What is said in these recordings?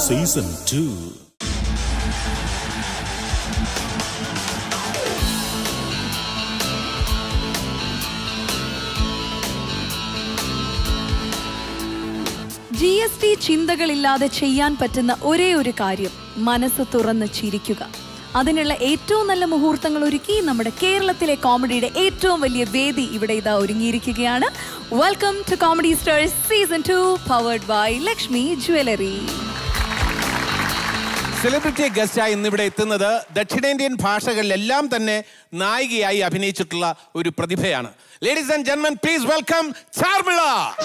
Season two G S T ചിന്തകളില്ലാതെ ചെയ്യാൻ പറ്റുന്ന ഒരേ ഒരു കാര്യം മനസ്സ് തുറന്ന് ചിരിക്കുക അതിനുള്ള ഏറ്റവും നല്ല മുഹൂർത്തങ്ങൾ ഒരുക്കി നമ്മുടെ കേരളത്തിലെ കോമഡിയുടെ ഏറ്റവും വലിയ വേദി ഇവിടെ ഇതാ ഒരുങ്ങിയിരിക്കുകയാണ് welcome to comedy stars season two powered by Lakshmi jewellery celebrity ഗസ്റ്റായി ഇന്നിവിടെ എത്തുന്നത് ദക്ഷിണേന്ത്യൻ ഭാഷകളിലെല്ലാം തന്നെ നായികയായി അഭിനയിച്ചിട്ടുള്ള ഒരു പ്രതിഭയാണ് ലേഡീസ് ആൻഡ് ജെന്മൻ പ്ലീസ് വെൽക്കം ചാർമിള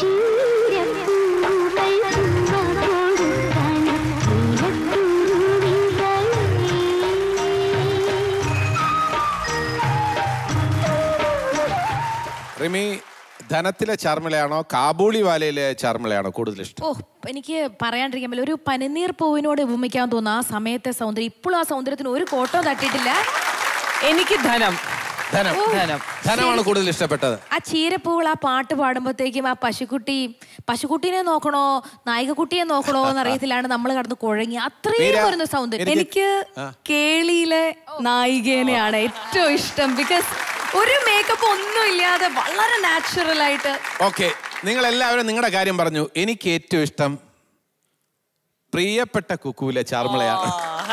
റിമി ധനത്തിലെ ചാർമിളയാണോ കാബൂളി വാലയിലെ ചാർമിളയാണോ കൂടുതൽ ഇഷ്ടം ഓ എനിക്ക് പറയാണ്ടിരിക്കാൻ പറ്റില്ല ഒരു പനിനീർ പൂവിനോട് ഉപമിക്കാൻ തോന്നുന്നു ആ സമയത്തെ സൗന്ദര്യം ഇപ്പോഴും ആ സൗന്ദര്യത്തിന് ഒരു കോട്ടോ തട്ടിയിട്ടില്ല എനിക്ക് ധനം ധനം ധനം ധനമാണ് കൂടുതൽ ഇഷ്ടപ്പെട്ടത് ആ ചീരപ്പൂകൾ ആ പാട്ട് പാടുമ്പോഴത്തേക്കും ആ പശുക്കുട്ടി പശുക്കുട്ടീനെ നോക്കണോ നായികക്കുട്ടിയെ നോക്കണോ എന്നറിയത്തിലാണ് നമ്മൾ കടന്ന് കുഴങ്ങി അത്രയും മീര, വരുന്ന സൗന്ദര്യം എനിക്ക് കേളിയിലെ നായികേനെയാണ് ഏറ്റവും ഇഷ്ടം ബിക്കോസ് ഒരു മേക്കപ്പ് ഒന്നും ഇല്ലാതെ വളരെ നാച്ചുറൽ ആയിട്ട് ഓക്കെ നിങ്ങൾ എല്ലാവരും നിങ്ങളുടെ കാര്യം പറഞ്ഞു എനിക്ക് ഏറ്റവും ഇഷ്ടം പ്രിയപ്പെട്ട കുക്കൂലെ ചാർമിളയാണ്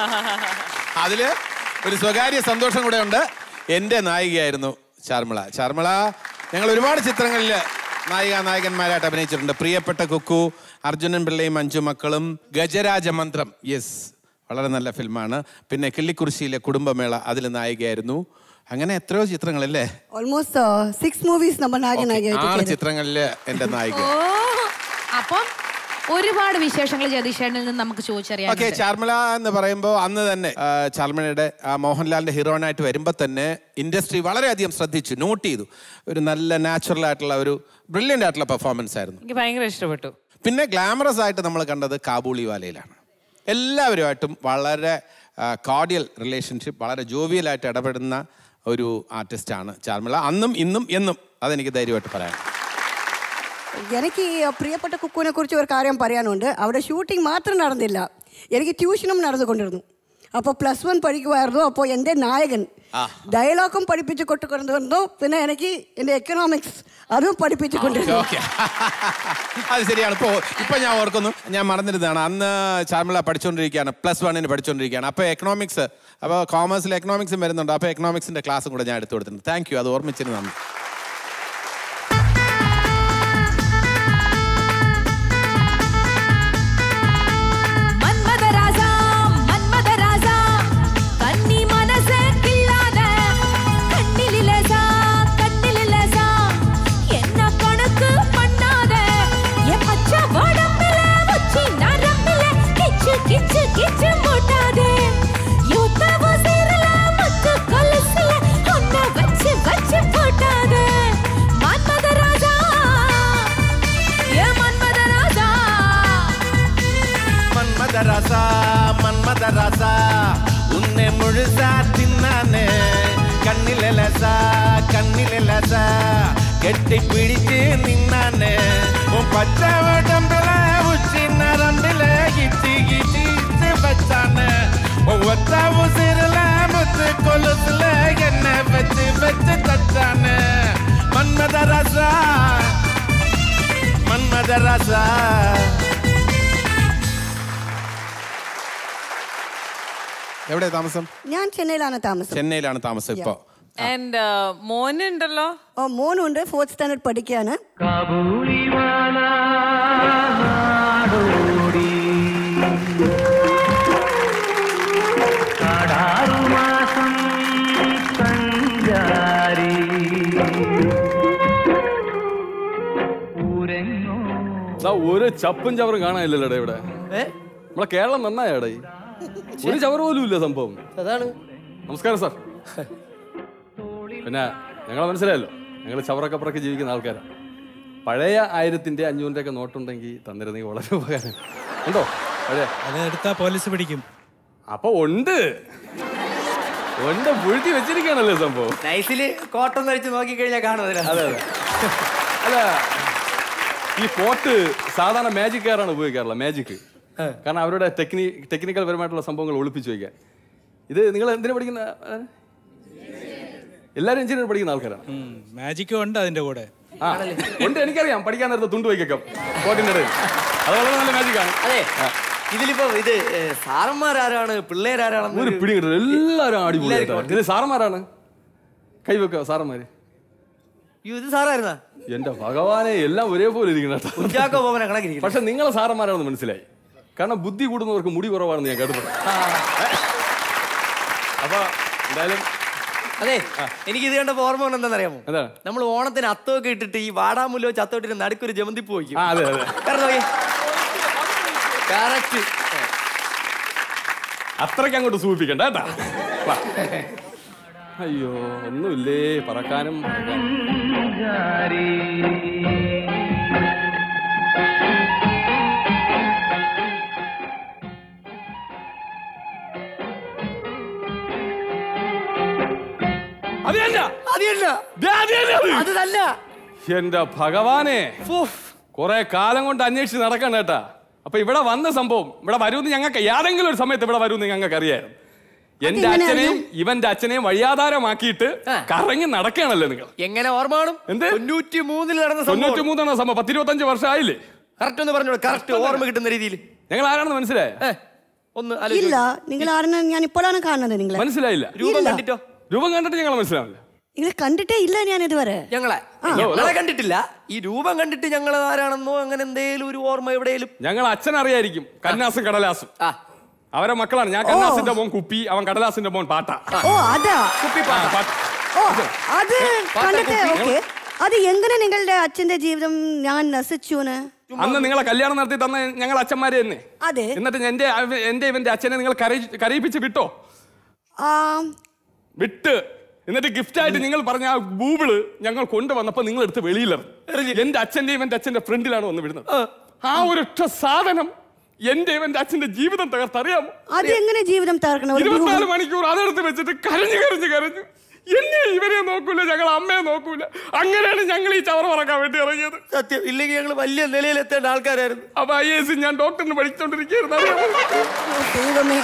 അതില് ഒരു സ്വകാര്യ സന്തോഷം കൂടെ ഉണ്ട് എൻ്റെ നായികയായിരുന്നു ചാർമിള ചാർമിള ഞങ്ങൾ ഒരുപാട് ചിത്രങ്ങളിൽ നായിക നായകന്മാരായിട്ട് അഭിനയിച്ചിട്ടുണ്ട് പ്രിയപ്പെട്ട കുക്കു അർജുനൻ പിള്ളയും അഞ്ചു മക്കളും ഗജരാജ മന്ത്രം യെസ് വളരെ നല്ല ഫിലിമാണ് പിന്നെ കിള്ളിക്കുറിശിയിലെ കുടുംബമേള അതിൽ നായികയായിരുന്നു അങ്ങനെ എത്രയോ ചിത്രങ്ങളല്ലേ ഓൾമോസ്റ്റ് സിക്സ് മൂവീസ് നമ്മൾ നായക ആറ് നായികയായിട്ട് ചിത്രങ്ങളില് എൻ്റെ നായിക ഓ അപ്പം ഒരുപാട് വിശേഷങ്ങൾ ജതീഷേണിൽ നിന്ന് നമുക്ക് ചോദിച്ചറിയാം ഓക്കെ ചാർമിള എന്ന് പറയുമ്പോൾ അന്ന് തന്നെ ആ, ചാർമിളയുടെ ആ, മോഹൻലാലിന്റെ ഹീറോയിനായിട്ട് വരുമ്പോൾ തന്നെ ഇൻഡസ്ട്രി വളരെയധികം ശ്രദ്ധിച്ചു നോട്ട് ചെയ്തു ഒരു നല്ല നാച്ചുറൽ ആയിട്ടുള്ള ഒരു ബ്രില്യൻ്റ് ആയിട്ടുള്ള പെർഫോമൻസ് ആയിരുന്നു എനിക്ക് ഭയങ്കര ഇഷ്ടപ്പെട്ടു പിന്നെ ഗ്ലാമറസ് ആയിട്ട് നമ്മൾ കണ്ടത് കാബൂളിവാലയിലാണ് എല്ലാവരുമായിട്ടും വളരെ കോഡിയൽ റിലേഷൻഷിപ്പ് വളരെ ജോവിയലായിട്ട് ഇടപെടുന്ന ഒരു ആർട്ടിസ്റ്റാണ് ചാർമിള അന്നും ഇന്നും എന്നും അതെനിക്ക് ധൈര്യമായിട്ട് പറയാം എനിക്ക് ഈ പ്രിയപ്പെട്ട കുക്കുവിനെ കുറിച്ച് ഒരു കാര്യം പറയാനുണ്ട് അവിടെ ഷൂട്ടിംഗ് മാത്രം നടന്നില്ല എനിക്ക് ട്യൂഷനും നടന്നുകൊണ്ടിരുന്നു അപ്പോൾ പ്ലസ് വൺ പഠിക്കുമായിരുന്നു അപ്പോൾ എൻ്റെ നായകൻ ഡയലോഗും പഠിപ്പിച്ച് കൊണ്ടുകൊണ്ടിരുന്നു പിന്നെ എനിക്ക് എൻ്റെ എക്കണോമിക്സ് അതും പഠിപ്പിച്ചു കൊണ്ടിരുന്നു ഓക്കെ അത് ശരിയാണ് ഇപ്പോൾ ഇപ്പൊ ഞാൻ ഓർക്കുന്നു ഞാൻ മറന്നിരുന്നതാണ് അന്ന് ചാർമിള പഠിച്ചുകൊണ്ടിരിക്കുകയാണ് പ്ലസ് വണ്ണിന് പഠിച്ചുകൊണ്ടിരിക്കുകയാണ് അപ്പോൾ എക്കണോമിക്സ് അപ്പോൾ കോമേഴ്സിൽ എക്കണോമിക്സും വരുന്നുണ്ട് അപ്പോൾ എക്കണോമിക്സിന്റെ ക്ലാസ്സും കൂടെ ഞാൻ എടുത്തു കൊടുത്തിട്ടുണ്ട് താങ്ക് യു അത് ഓർമ്മിച്ചിന് നന്ദി மன்மதராஜா மன்மதராஜா கன்னி மனசே கில்லாத கண்ணில் இலசா கண்ணில் இலசா என்ன கணக்கு பண்ணாத என் பச்சை உடம்புல உச்சி நரம்புல கிச்சு கிச்சு கிச்சு மூட்டாதே யூத்தவ சீரல முத்து கொலுசுல உன்னை வச்சு வச்சு போட்டாதே மன்மதராஜா ஏ மன்மதராஜா മന്മദരസ മന്മദരസ ഉന്നെ മുഴുസ തിന്നാന് കണ്ണിലസ കണ്ണിലസ കെട്ടിപ്പിടിച്ച് നിന്നാന് ഉൻ പച്ച ഉടമ്പില ഉച്ചി നരമ്പില ഇച്ചി ഇച്ചി ഇച്ച് വച്ചാണ് ഉൻ ഒത്ത ഉസിരില മുത്ത് കൊലുസില എന്നെ വെച്ച് വെച്ച് തച്ചാണ് മന്മദരസ മന്മദരസ എവിടെ താമസം ഞാൻ ചെന്നൈയിലാണ് താമസം ചെന്നൈയിലാണ് താമസം ഇപ്പോ ആൻഡ് മോനുണ്ടല്ലോ ഓ മോനുണ്ട് ഫോർത്ത് സ്റ്റാൻഡേർഡ് പഠിക്കുകയാണ് ദാ ഒരു ചപ്പും ചവറും കാണാനില്ലല്ലോടെ ഇവിടെ നമ്മളെ കേരളം നന്നായടേ ഒരു ചവറ് പോലും ഇല്ല സംഭവം അതാണ് നമസ്കാരം സാർ പിന്നെ ഞങ്ങളെ മനസ്സിലായല്ലോ ഞങ്ങൾ ചവറക്കപ്പുറൊക്കെ ജീവിക്കുന്ന ആൾക്കാരാണ് പഴയ ആയിരത്തിന്റെ അഞ്ഞൂറിന്റെ ഒക്കെ നോട്ടുണ്ടെങ്കിൽ തന്നിരുന്നെങ്കിൽ വളരെ ഉപകാരം ഉണ്ടോ പഴയ അതെടുത്താ പോലീസ് പിടിക്കും അപ്പൊ ഉണ്ട് ഉണ്ട് പുഴുത്തി വെച്ചിരിക്കുകയാണല്ലോ സംഭവം നൈസില് കോട്ടം ധരിച്ച് നോക്കിക്കഴിഞ്ഞാൽ കാണും അതെ അതെ അല്ല ഈ പോട്ട് സാധാരണ മാജിക് കാറാണ് ഉപയോഗിക്കാറുള്ളത് മാജിക് കാരണം അവരുടെ ടെക്നി ടെക്നിക്കൽ പരമായിട്ടുള്ള സംഭവങ്ങൾ ഒളിപ്പിച്ചു വയ്ക്കാൻ ഇത് നിങ്ങൾ എന്തിനാ പഠിക്കുന്ന ആ? എല്ലാവരും എഞ്ചിനീയർ പഠിക്കുന്ന ആൾക്കാരാണ് മാജിക്കും ഉണ്ട് അതിന്റെ കൂടെ ആ ഉണ്ട് എനിക്കറിയാം പഠിക്കാൻ നേരത്തെ തുണ്ട് വയ്ക്കാം കോട്ടിൻ്റെ ഇടയിൽ അത് വളരെ നല്ല മാജിക്കാണ് അതെ ഇതിലിപ്പോ ഇത് ഏ, സാറന്മാരാരാണ് പിള്ളേരാരാണെന്ന് ഒരു പിടി കിട്ടില്ല എല്ലാവരും അടിപൊളി എല്ലാവരും ഇത് സാറന്മാരാണ് കൈവെക്കുക സാറന്മാര് അയ്യോ, ഇത് സാറായിരുന്നാ എന്റെ ഭഗവാനെ എല്ലാം ഒരേപോലെ ഇരിക്കണം കേട്ടോ. കുഞ്ചാക്കോ ബോബനെ കണക്കിരിക്കുന്നു പക്ഷെ നിങ്ങളെ സാറന്മാരാണെന്ന് മനസ്സിലായി കാരണം ബുദ്ധി കൂടുന്നവർക്ക് മുടി കുറവാണെന്ന് ഞാൻ കേട്ടിട്ടുണ്ട് അപ്പൊ എന്തായാലും അതെ എനിക്ക് ഇത് കണ്ടപ്പോ ഓർമ്മ വന്നെന്താണെന്നറിയാമോ എന്താ നമ്മൾ ഓണത്തിന് അത്തമൊക്കെ ഇട്ടിട്ട് ഈ വാടാമുല്ലോ ചത്തോട്ടിട്ട് നടുക്കൊരു ജമന്തിപ്പ് വയ്ക്കും ആ അതെ അതെ കറക്റ്റ് അത്രയ്ക്ക് അങ്ങോട്ട് സൂചിപ്പിക്കണ്ട കേട്ടാ വാ. അയ്യോ ഒന്നുമില്ലേ പറക്കാനും പറക്കാനും. അത് തന്നെ. അത് തന്നെ ദേ അത് തന്നെ അത്. അത് തന്നെ എന്റെ ഭഗവാനെ കുറെ കാലം കൊണ്ട് അന്വേഷിച്ച് നടക്കണം കേട്ടാ അപ്പൊ ഇവിടെ വന്ന സംഭവം ഇവിടെ വരുമെന്ന് ഞങ്ങൾക്ക് ഏതെങ്കിലും ഒരു സമയത്ത് ഇവിടെ വരുമെന്ന് ഞങ്ങൾക്ക് അറിയായിരുന്നു എന്റെ അതെങ്ങനെ അച്ഛനെയും ഇവന്റെ അച്ഛനെയും വഴിയാധാരമാക്കിയിട്ട് ആ. കറങ്ങി നടക്കുകയാണല്ലോ നിങ്ങൾ എങ്ങനെ ഓർമ്മ കാണും എന്ത്? തൊണ്ണൂറ്റി മൂന്നിൽ നടന്ന തൊണ്ണൂറ്റി സംഭവം മൂന്നാണ് സംഭവം പത്തിരുപത്തഞ്ച് വർഷമായില്ലേ കറക്റ്റ് ഒന്ന് പറഞ്ഞോളൂ കറക്റ്റ് ഓർമ്മ കിട്ടുന്ന രീതിയിൽ ഞങ്ങൾ ആരാണെന്ന് മനസ്സിലായ ഒന്ന് ഇല്ല ആലോചിച്ച് നിങ്ങൾ ആരെന്ന് ഞാൻ ഇപ്പോഴാണ് കാണുന്നത് നിങ്ങളെ മനസ്സിലായില്ല രൂപം ഇല്ല. കണ്ടിട്ടോ രൂപം കണ്ടിട്ട് ഞങ്ങൾ മനസ്സിലാവില്ല നിങ്ങൾ കണ്ടിട്ടേ ഇല്ല ഞാൻ ഇതുവരെ ഞങ്ങളെ ഞങ്ങളെ കണ്ടിട്ടില്ല ഈ രൂപം കണ്ടിട്ട് ഞങ്ങൾ ആരാണെന്നോ അങ്ങനെ എന്തേലും ഒരു ഓർമ്മ എവിടെയും ഞങ്ങൾ അച്ഛൻ അറിയായിരിക്കും കന്നാസും കടലാസും ആ അവരെ മക്കളാണ് ഞാൻ കന്നാസിന്റെ മോൻ കുപ്പി അവൻ കടലാസിന്റെ മോൻ പാട്ട ഓ അതാ ആ, പാട്ട. ഓ അത് കണ്ടിട്ട് ഓക്കെ അത് എങ്ങനെ നിങ്ങളുടെ അച്ഛന്റെ ജീവിതം ഞാൻ നശിച്ചുന്ന് അന്ന് നിങ്ങളെ കല്യാണം നടത്തി തന്ന ഞങ്ങൾ അച്ഛന്മാരെ തന്നെ അതെ എന്നിട്ട് എന്റെ അവ- എന്റെ ഇവന്റെ അച്ഛനെ നിങ്ങൾ കരയി- കരയിപ്പിച്ച് വിട്ടോ ആ വിട്ട് എന്നിട്ട് ഗിഫ്റ്റ് ആയിട്ട് നിങ്ങൾ പറഞ്ഞ ആ ബൂബിള് ഞങ്ങൾ കൊണ്ടുവന്നപ്പോ നിങ്ങൾ എടുത്ത് വെളിയിലെറിഞ്ഞു എന്റെ അച്ഛന്റെ ഇവന്റെ അച്ഛന്റെ ഫ്രണ്ടിലാണ് വന്ന് വിടുന്നത് ആ ഒരൊറ്റ സാധനം എന്റെ ഇവന്റെ അച്ഛന്റെ ജീവിതം തകർത്തറിയാമോ അത് എങ്ങനെ ജീവിതം തകർക്കണം ഒരു ഇരുപത്തിനാല് മണിക്കൂർ അതെടുത്ത് വെച്ചിട്ട് കരഞ്ഞു കരഞ്ഞു കരഞ്ഞു എന്നെ ഇവരെ നോക്കൂല ഞങ്ങൾ അമ്മയെ നോക്കൂല അങ്ങനെയാണ് ഞങ്ങൾ ഈ ചവറ പറക്കാൻ വേണ്ടി ഇറങ്ങിയത് സത്യം ഇല്ലെങ്കിൽ ഞങ്ങൾ വലിയ നിലയിലെത്തേണ്ട ആൾക്കാരായിരുന്നു അപ്പൊ ഐ എസ് ഞാൻ ഡോക്ടറിന് പഠിച്ചോണ്ടിരിക്കുന്നു അറിയാമോ ദൈവമേ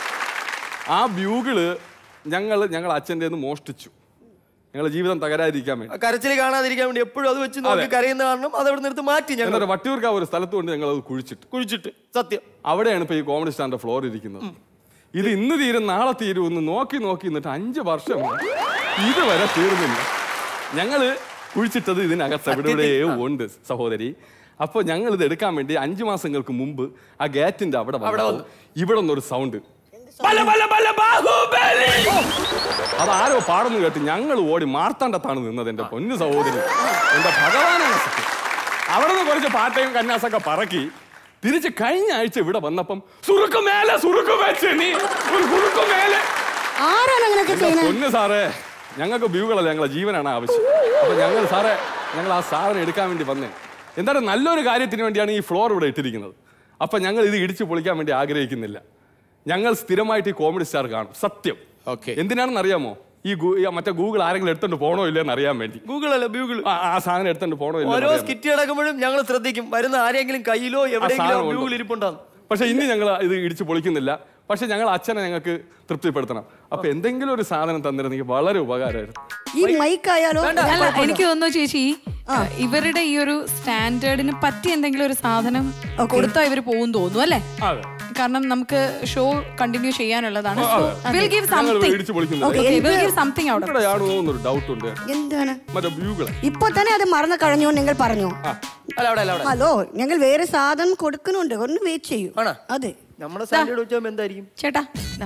ആ ബ്യൂഗിള് ഞങ്ങൾ ഞങ്ങൾ അച്ഛൻ്റെ മോഷ്ടിച്ചു ഞങ്ങൾ ജീവിതം തകരാതിരിക്കാൻ വേണ്ടി കരച്ചിൽ കാണാതിരിക്കാൻ വേണ്ടി എപ്പോഴും അത് വെച്ച് നോക്കി അതെ. കരയുന്ന കാരണം അത് അവിടെ നിർത്ത് മാറ്റി ഞങ്ങൾ എന്നിട്ട് വട്ടിയൂർക്കാവ് ഒരു സ്ഥലത്ത് കൊണ്ട് ഞങ്ങൾ അത് കുഴിച്ചിട്ട് കുഴിച്ചിട്ട് സത്യം അവിടെയാണ് ഇപ്പൊ ഈ കോമഡി സ്റ്റാൻഡ് ഫ്ലോർ ഇരിക്കുന്നത് ഇത് ഇന്ന് തീരും നാളെ തീരും എന്ന് നോക്കി നോക്കി എന്നിട്ട് അഞ്ച് വർഷം ഇതുവരെ തീർന്നില്ല ഞങ്ങള് കുഴിച്ചിട്ടത് ഇതിനകത്ത് എവിടെ എവിടെയോ ഉണ്ട് സഹോദരി അപ്പോൾ ഞങ്ങൾ ഇത് എടുക്കാൻ വേണ്ടി അഞ്ചു മാസങ്ങൾക്ക് മുമ്പ് ആ ഗേറ്റിന്റെ അവിടെ വന്നു ഇവിടെ ഒന്നൊരു സൗണ്ട് അത് ആരോ പാടുന്നു കേട്ട് ഞങ്ങൾ ഓടി മാർത്താണ്ടത്താണ് നിന്നത് എന്റെ പൊന്നു സഹോദരി എന്റെ ഭഗവാനാണ് സത്യം അവിടെ നിന്ന് കുറച്ച് പാട്ടയും കന്യാസൊക്കെ പറക്കി തിരിച്ച് കഴിഞ്ഞ ആഴ്ച ഇവിടെ വന്നപ്പം സുറുക്ക് മേലെ സുറുക്ക് വെച്ച് നീ ഒരു കുറുക്ക് മേലെ ആരാണ് അങ്ങനെയൊക്കെ എന്റെ ചെയ്യുന്നത് പൊന്ന് സാറേ ഞങ്ങൾക്ക് വ്യൂകളല്ല ഞങ്ങളെ ജീവനാണ് ആവശ്യം അപ്പൊ ഞങ്ങൾ സാറേ ഞങ്ങൾ ആ സാധനം എടുക്കാൻ വേണ്ടി വന്നേ എന്താണ് നല്ലൊരു കാര്യത്തിന് വേണ്ടിയാണ് ഈ ഫ്ലോർ ഇവിടെ ഇട്ടിരിക്കുന്നത് അപ്പൊ ഞങ്ങൾ ഇത് ഇടിച്ചു പൊളിക്കാൻ വേണ്ടി ആഗ്രഹിക്കുന്നില്ല ഞങ്ങൾ സ്ഥിരമായിട്ട് ഈ കോമഡി സ്റ്റാർ കാണും സത്യം Okay. എന്തിനാണെന്ന് അറിയാമോ ഈ ഗൂ- ഈ മറ്റേ ഗൂഗിൾ ആരെങ്കിലും എടുത്തോണ്ട് പോണോ ഇല്ലെന്ന് അറിയാൻ വേണ്ടി ഗൂഗിൾ അല്ല ബ്യൂഗിൾ ആ ആ സാധനം എടുത്തോണ്ട് പോണോ ഓരോ ഇല്ലെന്ന് അറിയാൻ സ്കിറ്റ് നടക്കുമ്പോഴും ഞങ്ങൾ ശ്രദ്ധിക്കും വരുന്ന ആരെങ്കിലും കയ്യിലോ എവിടെയെങ്കിലും സാധനം ബ്യൂഗിൾ ഉണ്ടോ? ഇരിപ്പുണ്ടാകും പക്ഷെ ഇനി ഞങ്ങൾ ഇത് ഇടിച്ചു പൊളിക്കുന്നില്ല പക്ഷെ ഞങ്ങൾ അച്ഛനെ ഞങ്ങൾക്ക് തൃപ്തിപ്പെടുത്തണം അപ്പൊ എന്തെങ്കിലും ഒരു സാധനം തന്നിരുന്നെങ്കിൽ വളരെ ഉപകാരമായിരുന്നു ഈ മൈക്ക് ആയാലോ അല്ല എനിക്ക് തോന്നുന്നു ചേച്ചി ഇവരുടെ ഈ ഒരു സ്റ്റാൻഡേർഡിന് പറ്റിയ എന്തെങ്കിലും ഒരു സാധനം കൊടുത്താൽ ഇവർ പോകും തോന്നുന്നു അല്ലേ അതെ കാരണം നമുക്ക് ഷോ കണ്ടിന്യൂ ചെയ്യാനുള്ളതാണ് അതെ. വിൽ ഗിവ് ഞങ്ങൾ സംതിങ് ഇടിച്ചു പൊളിക്കുന്നില്ല Okay. Will give something out ഇവിടെയാണോ എന്നൊരു ഡൗട്ട് ഉണ്ട് എന്താണ് മറ്റേ വ്യൂകളെ ഇപ്പൊ തന്നെ അത് മറന്നു കളഞ്ഞു നിങ്ങൾ പറഞ്ഞു അല്ല അവിടെ അല്ല അവിടെ ഹലോ ഞങ്ങൾ വേറെ സാധനം കൊടുക്കുന്നുണ്ട് ഒന്ന് വെയിറ്റ് ചെയ്യൂ ആണോ? അതെ നമ്മുടെ സാലറി വെച്ചാൽ എന്തായിരിക്കും ചേട്ടാ ദാ.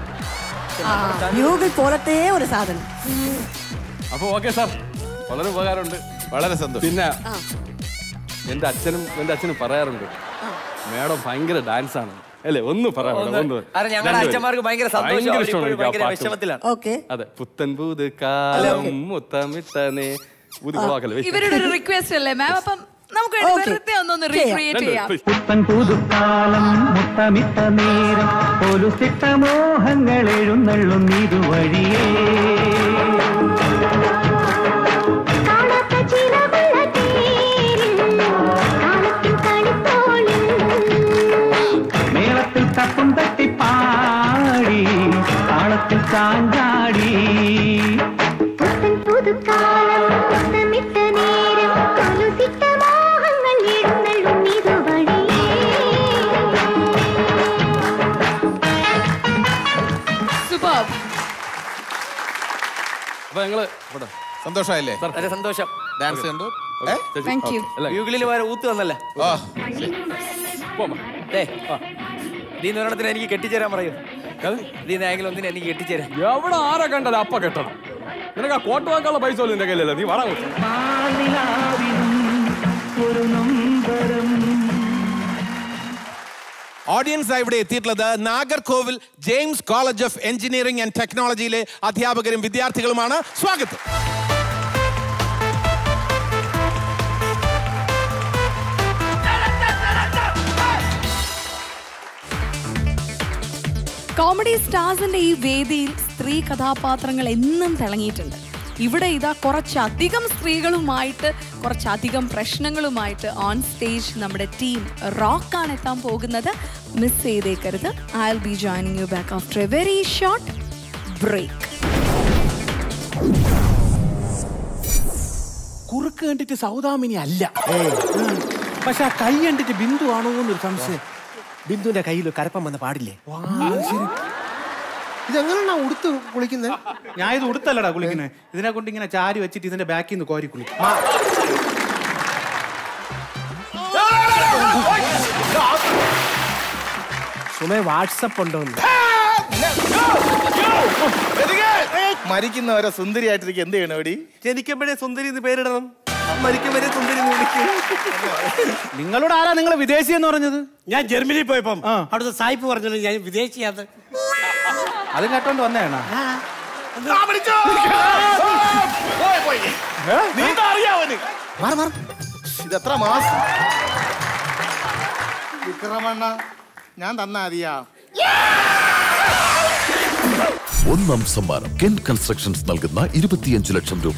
യൂഗിൾ പോലത്തെ ഒരു സാധനം അപ്പൊ ഓക്കെ സാർ വളരെ ഉപകാരമുണ്ട് വളരെ സന്തോഷം പിന്നെ എന്റെ അച്ഛനും എന്റെ അച്ഛനും പറയാറുണ്ട് മേഡം ഭയങ്കര ഡാൻസ് ആണ് അല്ലേ ഒന്ന് പറയാം madam, ഒന്ന് അതെ ഞങ്ങളുടെ രണ്ടുപേരും. അച്ഛന്മാർക്ക് ഭയങ്കര സന്തോഷം ഭയങ്കര അവരിപ്പോഴും ഇഷ്ടമാണ് എനിക്ക് ആ ഭയങ്കര പാട്ട്. വിഷമത്തിലാണ് ഓക്കെ അതെ പുത്തൻ പൂത് കാലം മുത്തമിട്ടനെ ഊതി കൊളാക്കല്ലേ വെച്ച്. ഇവരുടെ ഒരു റിക്വസ്റ്റ് അല്ലേ മാം അപ്പം നമുക്ക് വേണ്ടി Okay. വെറുതെ ഒന്നൊന്ന് ചെയ്യാം. റീക്രിയേറ്റ് ചെയ്യാം രണ്ടുപേരും, please. പുത്തൻ പുതുക്കാലം മുത്തമിട്ട നേരം പൊലുസിട്ട മോഹങ്ങൾ എഴുന്നള്ളും ഇതുവഴിയേ കാണാത്ത ചിറകുള്ള തേരിൽ കാലത്തിൻ കളിത്തോളിൽ താളത്തും തട്ടിപ്പാടി താളത്തിൽ ചാഞ്ചാടി പുതുക്കാലം പുത്തമിട്ട നേരം കൊലുസിട്ട മോഹങ്ങൾ എഴുന്നള്ളും ഇതുവഴിയേ സൂപ്പർ അപ്പൊ ഞങ്ങള് ഇവിടെ സന്തോഷമായില്ലേ വളരെ സന്തോഷം ഡാൻസ് കണ്ടു ഏ? താങ്ക് യു ബ്യൂഗിളിൽ വരെ ഊത്ത് വന്നല്ലേ ഓ ഏ നീ ഒരെണ്ണത്തിന് എനിക്ക് കെട്ടിച്ചേരാൻ പറയൂ നീ ആയെങ്കിലും ഒന്നിനെ എനിക്ക് കെട്ടിച്ചേരാൻ എവിടെ ആരെ കണ്ടത് അപ്പ കെട്ടണം നിനക്ക് ആ കോട്ട് വാക്കാനുള്ള പൈസ പോലും നിന്റെ കയ്യിലല്ല നീ വട ഒരു നൊമ്പരം ഓഡിയൻസ് ഇവിടെ എത്തിയിട്ടുള്ളത് Nagercoil James college of engineering and ടെക്നോളജിയിലെ അധ്യാപകരും വിദ്യാർത്ഥികളുമാണ് സ്വാഗതം കോമഡി സ്റ്റാർസിന്റെ ഈ വേദിയിൽ സ്ത്രീ കഥാപാത്രങ്ങൾ എന്നും തിളങ്ങിയിട്ടുണ്ട് ഇവിടെ ഇതാ കുറച്ചധികം സ്ത്രീകളുമായിട്ട് കുറച്ചധികം പ്രശ്നങ്ങളുമായിട്ട് ഓൺ സ്റ്റേജ് നമ്മുടെ ടീം റോക്കാണ് എത്താൻ പോകുന്നത് മിസ് ചെയ്തേക്കരുത് I will be joining you back after a very short break കുറുക്ക് കണ്ടിട്ട് സൗദാമിനി അല്ല പക്ഷെ ആ കൈ കണ്ടിട്ട് ബിന്ദു ആണോ എന്നൊരു സംശയം ബിന്ദുവിന്റെ കയ്യിൽ കരപ്പം വന്ന പാടില്ലേ ശരി ഇതെങ്ങനെയാ ഉടുത്ത് കുളിക്കുന്നത് ഞാൻ ഇത് ഉടുത്തല്ലടാ കുളിക്കുന്നത് ഇതിനെ കൊണ്ട് ഇങ്ങനെ ചാരി വെച്ചിട്ട് ഇതിന്റെ ബാക്കിൽ നിന്ന് കോരി കുളിക്കും സുമേ വാട്സപ്പ് ഉണ്ടോന്ന് മരിക്കുന്നവരെ സുന്ദരിയായിട്ടിരിക്കും എന്ത് ചെയ്യണം എടി ജനിക്കുമ്പോഴേ സുന്ദരി എന്ന് പേരിടണം മരിക്കുമ്പോഴേ സുന്ദരി എന്ന് വിളിക്കും നിങ്ങളോട് ആരാ നിങ്ങൾ വിദേശി എന്ന് പറഞ്ഞത് ഞാൻ ജർമ്മനിയിൽ പോയപ്പം അവിടുത്തെ സായിപ്പ് പറഞ്ഞത് ഞാൻ വിദേശിയാത് അതും കേട്ടോണ്ട് വന്നേണ അറിയാവന് ഇതെത്ര മാസം വിക്രമണ്ണ ഞാൻ തന്നാ അറിയാ ഒന്നാം സമ്മാനം കെൻ കൺസ്ട്രക്ഷൻസ് നൽകുന്ന ഇരുപത്തിയഞ്ച് ലക്ഷം രൂപ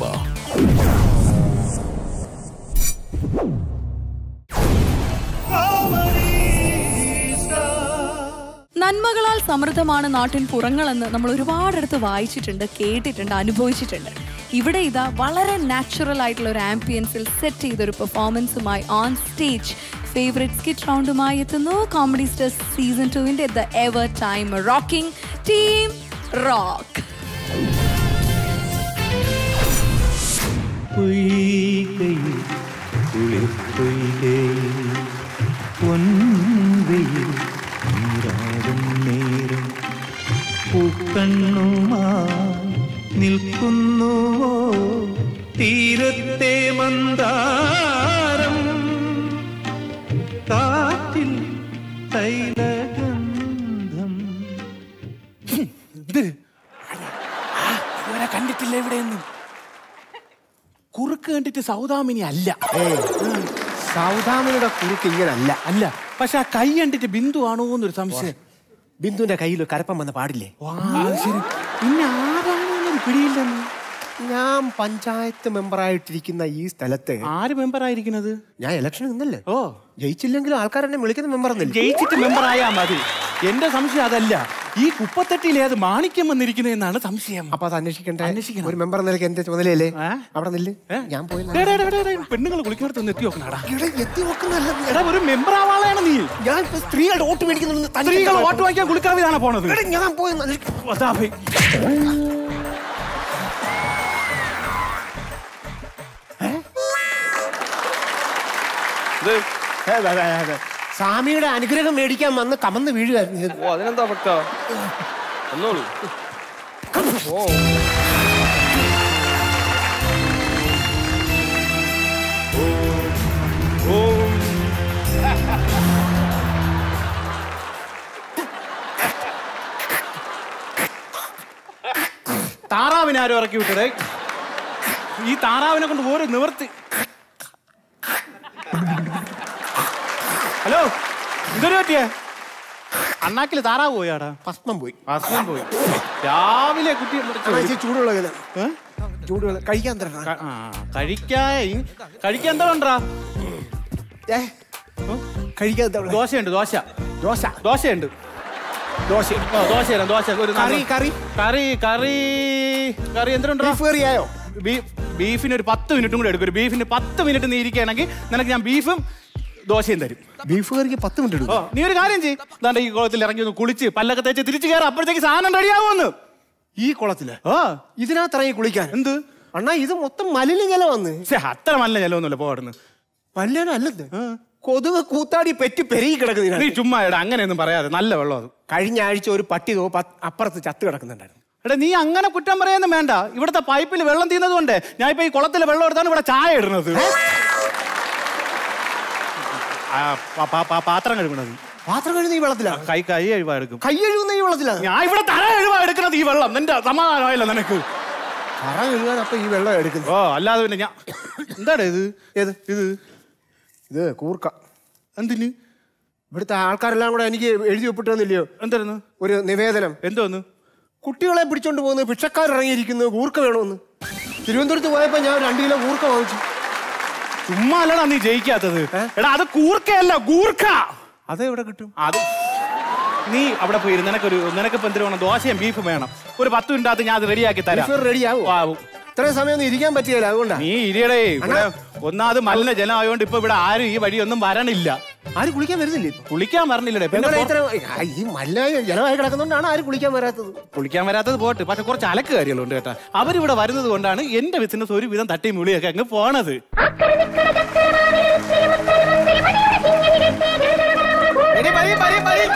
നന്മകളാൽ സമൃദ്ധമാണ് നാട്ടിൻ പുറങ്ങളെന്ന് നമ്മൾ ഒരുപാടടുത്ത് വായിച്ചിട്ടുണ്ട് കേട്ടിട്ടുണ്ട് അനുഭവിച്ചിട്ടുണ്ട് ഇവിടെ ഇതാ വളരെ നാച്ചുറൽ ആയിട്ടുള്ള ഒരു ആംബിയൻസിൽ സെറ്റ് ചെയ്തൊരു പെർഫോമൻസുമായി ഓൺ സ്റ്റേജ് ഫേവറേറ്റ് സ്കിറ്റ് റൗണ്ടുമായി എത്തുന്നു കോമഡി സ്റ്റേഴ്സ് സീസൺ ടുവിന്റെ the ever time rocking team rock പൊയ്കയിൽ കുളിർപ്പൊയ്കയിൽ പൊൻവെയിൽ നീരാടും നേരം പൂക്കണ്ണുമായി നിൽക്കുന്നുവോ തീരത്തെ മന്ദാരം കാറ്റിൽ തൈലഗന്ധം ഇവരെ കണ്ടിട്ടില്ല എവിടെയൊന്നും കുറുക്ക് കണ്ടിട്ട് സൗദാമിനി അല്ല സൗദാമിനിയുടെ കുറുക്ക് ഇങ്ങനല്ല അല്ല പക്ഷെ ആ കൈ കണ്ടിട്ട് ബിന്ദു ആണോ എന്നൊരു സംശയം ബിന്ദുവിന്റെ കയ്യിൽ കരപ്പം വന്ന പാടില്ലേ ശരി പിന്നെ ആരാണെന്നൊരു പിടിയില്ലെന്ന് ഞാൻ പഞ്ചായത്ത് മെമ്പറായിട്ടിരിക്കുന്ന ഈ സ്ഥലത്ത് ആര് മെമ്പർ ആയിരിക്കുന്നത് ഞാൻ ഇലക്ഷൻ നിന്നല്ലേ ഓ ജയിച്ചില്ലെങ്കിലും ആൾക്കാരെന്നെ വിളിക്കുന്ന മെമ്പർ എന്നല്ലേ ജയിച്ചിട്ട് മെമ്പർ ആയാ മതി എന്റെ സംശയം അതല്ല ഈ കുപ്പത്തെട്ടിലെ അത് മാണിക്യം വന്നിരിക്കുന്നതെന്നാണ് സംശയം അപ്പൊ അത് അന്വേഷിക്കണ്ടേ അന്വേഷിക്കണം. ഒരു മെമ്പർ നിലയ്ക്ക് എന്റെ ചുമതലയല്ലേ അവിടെ നില്ല് ഞാൻ പോയി പെണ്ണുങ്ങൾ കുളിക്കുന്നിടത്ത് ഒന്ന് എത്തി നോക്കണടാ ഇവിടെ എത്തി നോക്കുന്നല്ല എടാ ഒരു മെമ്പർ ആവാളാണ് നീ ഞാൻ ഇപ്പൊ സ്ത്രീകളുടെ വോട്ട് മേടിക്കുന്നു സ്ത്രീകൾ വോട്ട് വാങ്ങിക്കാൻ കുളിക്കാവിലാണ് പോണത് ഞാൻ പോയി അതാ പോയി. സ്വാമിയുടെ അനുഗ്രഹം മേടിക്കാൻ വന്ന് കമന്ന് വീഴുകയായിരുന്നു ഓ അതിനെന്താ ഭക്ത എന്നോളൂ ഓ താറാവിനെ ആരും ഇറക്കി വിട്ടടേ ഈ താറാവിനെ കൊണ്ട് ഒരു നിവർത്തി ഹലോ എന്തൊരു പറ്റിയേ അണ്ണാക്കിൽ താറാവ് പോയാടാ ഭസ്മം പോയി ഭസ്മം പോയി രാവിലെ കുട്ടി ആ, ഇച്ചിരി ചൂടുള്ള ചൂടുള്ള കഴിക്കാൻ തരണം കഴിക്കായി കഴിക്കാൻ എന്താ വേണ്ടാ കഴിക്കാൻ എന്താ ഉള്ളത്? ദോശയുണ്ട് ദോശ ദോശ ദോശയുണ്ട് ദോശ ആ, ദോശ തരാം ദോശ ഒരു കറി, കറി? കറി കറി കറി എന്തിനുണ്ട് ബീഫ് കറിയായോ ബീഫിന് ഒരു പത്ത് മിനിറ്റും കൂടെ എടുക്കും ഒരു ബീഫിന് പത്ത് മിനിറ്റ് നീ ഇരിക്കുകയാണെങ്കിൽ നിനക്ക് ഞാൻ ബീഫും ദോശയും തരും ബീഫ് കറിക്ക് പത്ത് മിനിറ്റ് എടുക്കും ഓ നീ ഒരു കാര്യം ചെയ്യും ദാണ്ട ഈ കുളത്തിൽ ഇറങ്ങി ഒന്ന് കുളിച്ച് പല്ലൊക്കെ തേച്ച് തിരിച്ചു കയറാം അപ്പോഴത്തേക്ക് സാധനം റെഡിയാവുമെന്ന് ഈ കുളത്തില് ആ ഇതിനകത്ത് ഇറങ്ങി കുളിക്കാൻ എന്ത് അണ്ണാ ഇത് മൊത്തം മലിന വന്ന് ശ്ശെ, അത്ര നല്ല ജലമൊന്നുമില്ല പോടുന്നു മലിന അല്ലെന്ന് കൊതുക് കൂത്താടി പെറ്റി പെരുകി നീ കിടക്കുന്ന ചുമ്മാ എടാ അങ്ങനെയൊന്നും പറയാതെ നല്ല വെള്ളം അത് കഴിഞ്ഞ ആഴ്ച ഒരു പട്ടി തോ പത്ത് അപ്പുറത്ത് ചത്ത് കിടക്കുന്നുണ്ടായിരുന്നു എടാ നീ അങ്ങനെ കുറ്റം പറയാനും വേണ്ട ഇവിടുത്തെ പൈപ്പിൽ വെള്ളം തീർന്നത് കൊണ്ട് ഞാൻ ഇപ്പൊ ഈ കുളത്തിൽ വെള്ളം എടുത്താണ് ഇവിടെ ചായ ഇടുന്നത് ആ, പ- പ- പ- പാത്രം കഴുകണത് പാത്രം കഴുകുന്ന ഈ വെള്ളത്തിലാ കൈ കൈ കഴിവാ എടുക്കും കൈ കഴുകുന്ന ഈ വെള്ളത്തിലാ ഞാൻ ഇവിടെ തല കഴിവാ എടുക്കുന്നത് ഈ വെള്ളം നിന്റെ സമാധാനമായില്ല നിനക്ക് കറ കഴുകാൻ അപ്പൊ ഈ വെള്ളം എടുക്കുന്നത് ഓ അല്ലാതെ പിന്നെ ഞാൻ എന്താണ് ഇത് ഏത് ഇത് ഇത് കൂർക്ക എന്തിന് ഇവിടുത്തെ ആൾക്കാരെല്ലാം കൂടെ എനിക്ക് എഴുതി ഒപ്പിട്ട് തന്നില്ലയോ എന്തായിരുന്നു ഒരു നിവേദനം എന്തോന്ന് കുട്ടികളെ പിടിച്ചോണ്ട് പോകുന്നത് ഭിക്ഷക്കാരിറങ്ങിയിരിക്കുന്നു കൂർക്ക വേണമെന്ന് തിരുവനന്തപുരത്ത് പോയപ്പോ ഞാൻ രണ്ട് കിലോ കൂർക്ക വാങ്ങിച്ചു ചുമ്മാ അല്ലടാ നീ ജയിക്കാത്തത് എടാ അത് കൂർക്കയല്ല ഗൂർക്ക അതെവിടെ കിട്ടും അത് നീ അവിടെ പോയി നിനക്കൊരു നിനക്കിപ്പോ എന്തിനു വേണം ദോശയും ബീഫും വേണം ഒരു പത്ത് മിനിറ്റ് ഞാൻ അത് റെഡിയാക്കി തരാം ബീഫ് റെഡി ആവും ആവും ഇത്രയും സമയം ഒന്നും ഇരിക്കാൻ പറ്റിയല്ല അതുകൊണ്ടാ നീ ഇരിയടേ ഇവിടെ ഒന്നാമത് മലിന ജലം ആയതുകൊണ്ട് ഇപ്പൊ ഇവിടെ ആരും ഈ വഴിയൊന്നും വരണില്ല ആരും കുളിക്കാൻ വരുന്നില്ലേ ഇപ്പൊ? കുളിക്കാൻ വരണില്ലടേ പിന്നെ ഇവിടെ പുറ- ഇത്ര ആ, ഈ മലിനായ ജലമായി കിടക്കുന്നോണ്ടാണ് ആരും കുളിക്കാൻ വരാത്തത് കുളിക്കാൻ വരാത്തത് പോട്ട് പക്ഷെ കുറച്ച് അലക്ക് കാര്യങ്ങളുണ്ട് കേട്ടാ അവരിവിടെ വരുന്നത് കൊണ്ടാണ് എന്റെ ബിസിനസ് ഒരു വിധം തട്ടി മുളിയൊക്കെ അങ്ങ് പോണത് എടി, മതി, മതി, മതി.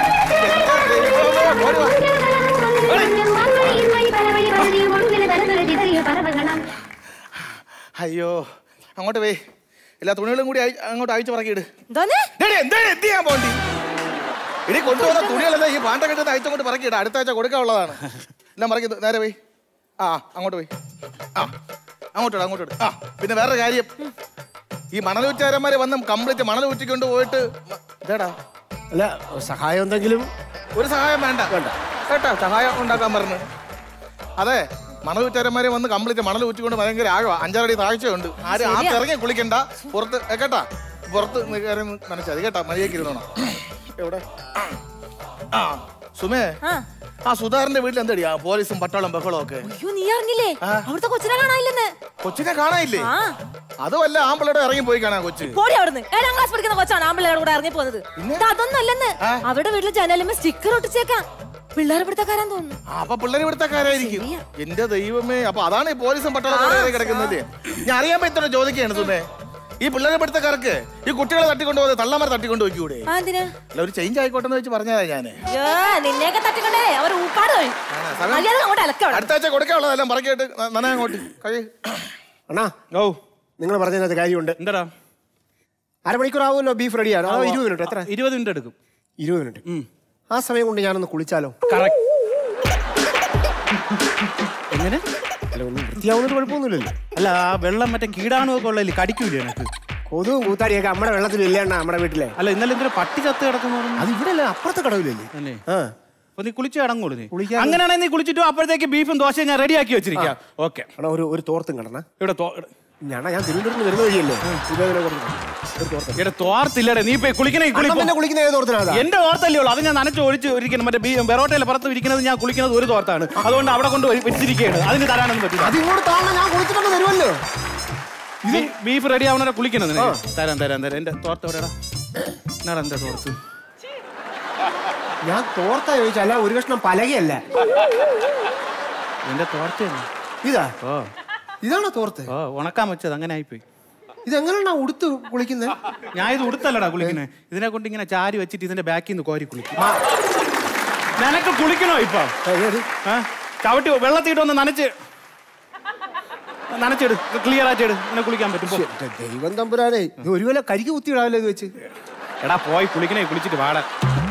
അയ്യോ അങ്ങോട്ട് പോയി എല്ലാ തുണികളും കൂടി അയ- അങ്ങോട്ട് അയച്ചു പറക്കിയിട് എന്തോന്ന് ഡേടി, എന്താ എന്ത് ചെയ്യാൻ പോണ്ടി ഇനി കൊണ്ടുവന്ന തുണികളെല്ലാം ഈ പാണ്ട കെട്ടുന്ന അയച്ചങ്ങോട്ട് പറക്കിയിട അടുത്ത ആഴ്ച കൊടുക്കാനുള്ളതാണ് എല്ലാം പറക്കി നേരെ പോയി ആ അങ്ങോട്ട് പോയി ആ അങ്ങോട്ട് അങ്ങോട്ട് ഇട്. ആ പിന്നെ വേറെ കാര്യം ഈ മണലൂറ്റാരന്മാര് വന്ന് കംപ്ലീറ്റ് മണൽ ഊറ്റിക്കൊണ്ട് പോയിട്ട് മ- ഇതേടാ അല്ല സഹായം എന്തെങ്കിലും ഒരു സഹായം വേണ്ട വേണ്ട കേട്ടോ സഹായം ഉണ്ടാക്കാൻ പറഞ്ഞു അതെ മണലൂറ്റാരന്മാരെ വന്ന് കംപ്ലീറ്റ് മണൽ ഊറ്റിക്കൊണ്ട് ഭയങ്കര ആഴമാ അഞ്ചാറടി താഴ്ചയുണ്ട് ആരും ആ ഇറങ്ങി കുളിക്കണ്ട പുറത്ത് ഏ, കേട്ടാ പുറത്ത് നി- കയറി നനച്ചാൽ മതി കേട്ടാ മതിയേക്ക് ഇരുന്നോണം എവിടെ ആ സുമേ ആ സുധാറിന്റെ വീട്ടിൽ എന്തടി ആ പോലീസും പട്ടാളം ബഹളവും ഒക്കെ അയ്യോ നീ അറിഞ്ഞില്ലേ അവിടുത്തെ കൊച്ചിനെ കാണാനില്ലെന്ന് കൊച്ചിനെ കാണാനില്ലേ ആ അതുമല്ല ആമ്പിള്ളയുടെ ഇറങ്ങി പോയി കാണാൻ കൊച്ചു പോടി അവിടുന്ന് ഏഴാം ക്ലാസ് പഠിക്കുന്ന കൊച്ചാണ് ആമ്പിള്ളേരുടെ കൂടെ ഇറങ്ങി പോകുന്നത് ഇത് അതൊന്നും അല്ലെന്ന് അവിടെ വീട്ടിൽ ജനലുമേ സ്റ്റിക്കർ ഒട്ടിച്ചേക്കാം പിള്ളേരെ പിടുത്തക്കാരാൻ തോന്നുന്നു ആ, അപ്പൊ പിള്ളേര് ഇവിടുത്തെക്കാരായിരിക്കും എന്റെ ദൈവമേ അപ്പൊ അതാണ് ഈ പോലീസും പട്ടാളം കിടക്കുന്നത് ഞാൻ അറിയാൻ പറ്റുന്ന ചോദിക്കുകയാണ് സുമേ ഈ പിള്ളേരെ പിടുത്തക്കാർക്ക് ഈ കുട്ടികളെ തട്ടിക്കൊണ്ട് പോകുന്നത് തള്ളമാരെ തട്ടിക്കൊണ്ട് വെക്കൂടെ ആ എന്തിനാ അല്ല ഒരു ചേഞ്ച് ആയിക്കോട്ടെ എന്ന് വെച്ച് പറഞ്ഞതാ ഞാന് അയ്യോ നിന്നെയൊക്കെ തട്ടിക്കൊണ്ടേ അവർ ഊപ്പാട് കഴിയും മര്യാദ അങ്ങോട്ട് അലക്കവിടെ അടുത്ത ആഴ്ച കൊടുക്കാനുള്ളതെല്ലാം പറക്കിയിട്ട് നന അങ്ങോട്ട് കഴി അണ്ണാ ഓ നിങ്ങൾ പറഞ്ഞതിനകത്ത് കാര്യമുണ്ട് എന്താടാ അരമണിക്കൂർ ആവുമല്ലോ ബീഫ് റെഡിയാണ് അതോ ഇരുപത് മിനിറ്റ് എത്ര ഇരുപത് മിനിറ്റ് എടുക്കും ഇരുപത് മിനിറ്റ് ആ സമയം കൊണ്ട് ഞാനൊന്ന് കുളിച്ചാലോ കറക്റ്റ് എങ്ങനെ അല്ല ഒന്നും വൃത്തിയാവുന്നത് കുഴപ്പമൊന്നുമില്ലല്ലോ അല്ല ആ വെള്ളം മറ്റേ കീടാണുമൊക്കെ ഉള്ളതിൽ കടിക്കൂലേ എനിക്ക് കൊതുവും കൂത്താടിയൊക്കെ നമ്മുടെ വെള്ളത്തിൽ ഇല്ലേണ്ട നമ്മുടെ വീട്ടിലെ അല്ല ഇന്നലെ എന്തൊരു പട്ടി ചത്ത് കിടക്കുന്നു അത് ഇവിടെ അല്ല അപ്പുറത്തെ കടവിലല്ലേ അല്ലേ ആ അപ്പൊ നീ കുളിച്ച് കിടങ്ങോളൂ നീ കുളിക്കാൻ- അങ്ങനെയാണെങ്കിൽ നീ കുളിച്ചിട്ട് അപ്പോഴത്തേക്ക് ബീഫും ദോശയും ഞാൻ റെഡിയാക്കി വെച്ചിരിക്കാം ഓക്കെ അണ്ണാ ഒരു ഒരു തോർത്തും കിടന്ന ഇവിടെ തോ- ഞാനാ ഞാൻ തിരുവനന്തപുരത്ത് വരുന്ന വഴിയല്ലേ ഇതേപോലെ കൊടുത്തു ഒരു തോർത്ത് ഇവിടെ തോർത്തില്ലടേ നീ ഇപ്പൊ കുളിക്കണേ അണ്ണൻ പിന്നെ കുളിക്കുന്ന ഏത് തോർത്തിനാ എന്റെ തോർത്തല്ലേ ഉള്ളൂ അത് ഞാൻ നനച്ച് ഒഴിച്ച് ഒരിക്കണം മറ്റേ ബീ- ബെറോട്ടയിലെ പുറത്ത് ഇരിക്കുന്നത് ഞാൻ കുളിക്കുന്നത് ഒരു തോർത്താണ് അതുകൊണ്ട് അവിടെ കൊണ്ട് വെച്ച് വെച്ചിരിക്കുകയാണ് അതിന് തരാനൊന്നും പറ്റില്ല അത് ഇങ്ങോട്ട് താഴെ ഞാൻ കുളിച്ചിട്ടുണ്ട് വരുമല്ലോ ബീ- ബീഫ് റെഡി ആവണ കുളിക്കുന്നത് നിനക്ക്? തരാം തരാം തരാം എന്റെ തോർത്ത് എവിടെടാ എന്നാടാ എന്റെ തോർത്ത് ഞാൻ തോർത്താ ചോദിച്ചല്ല ഒരു കഷ്ണം പലകയല്ല എന്റെ തോർത്തയാണ് ഇതാ ഓ ഇതാണോ തോർത്ത് ഓ ഉണക്കാൻ വെച്ചത് അങ്ങനെ ആയിപ്പോയി ഇതെങ്ങനെയാണോ ഉടുത്ത് കുളിക്കുന്നത് ഞാൻ ഇത് ഉടുത്തല്ലടാ കുളിക്കുന്നത് ഇതിനെ കൊണ്ട് ഇങ്ങനെ ചാരി വെച്ചിട്ട് ഇതിന്റെ ബാക്കിൽ നിന്ന് കോരി കുളിക്കും നിനക്ക് കുളിക്കണോ ഇപ്പൊ ആ? ചവിട്ടി വെള്ളത്തിയിട്ട് ഒന്ന് നനച്ച് നനച്ചിട് ക്ലിയർ ആയിട്ടിട് ഇങ്ങനെ കുളിക്കാൻ പറ്റും പോ. ദൈവം തമ്പുരാനെ ഇത് ഒരു കൊല്ലം കരിക്ക് കുത്തിയിടാവല്ലോ ഇത് വെച്ച് എടാ പോയി കുളിക്കണേ കുളിച്ചിട്ട് വാടാ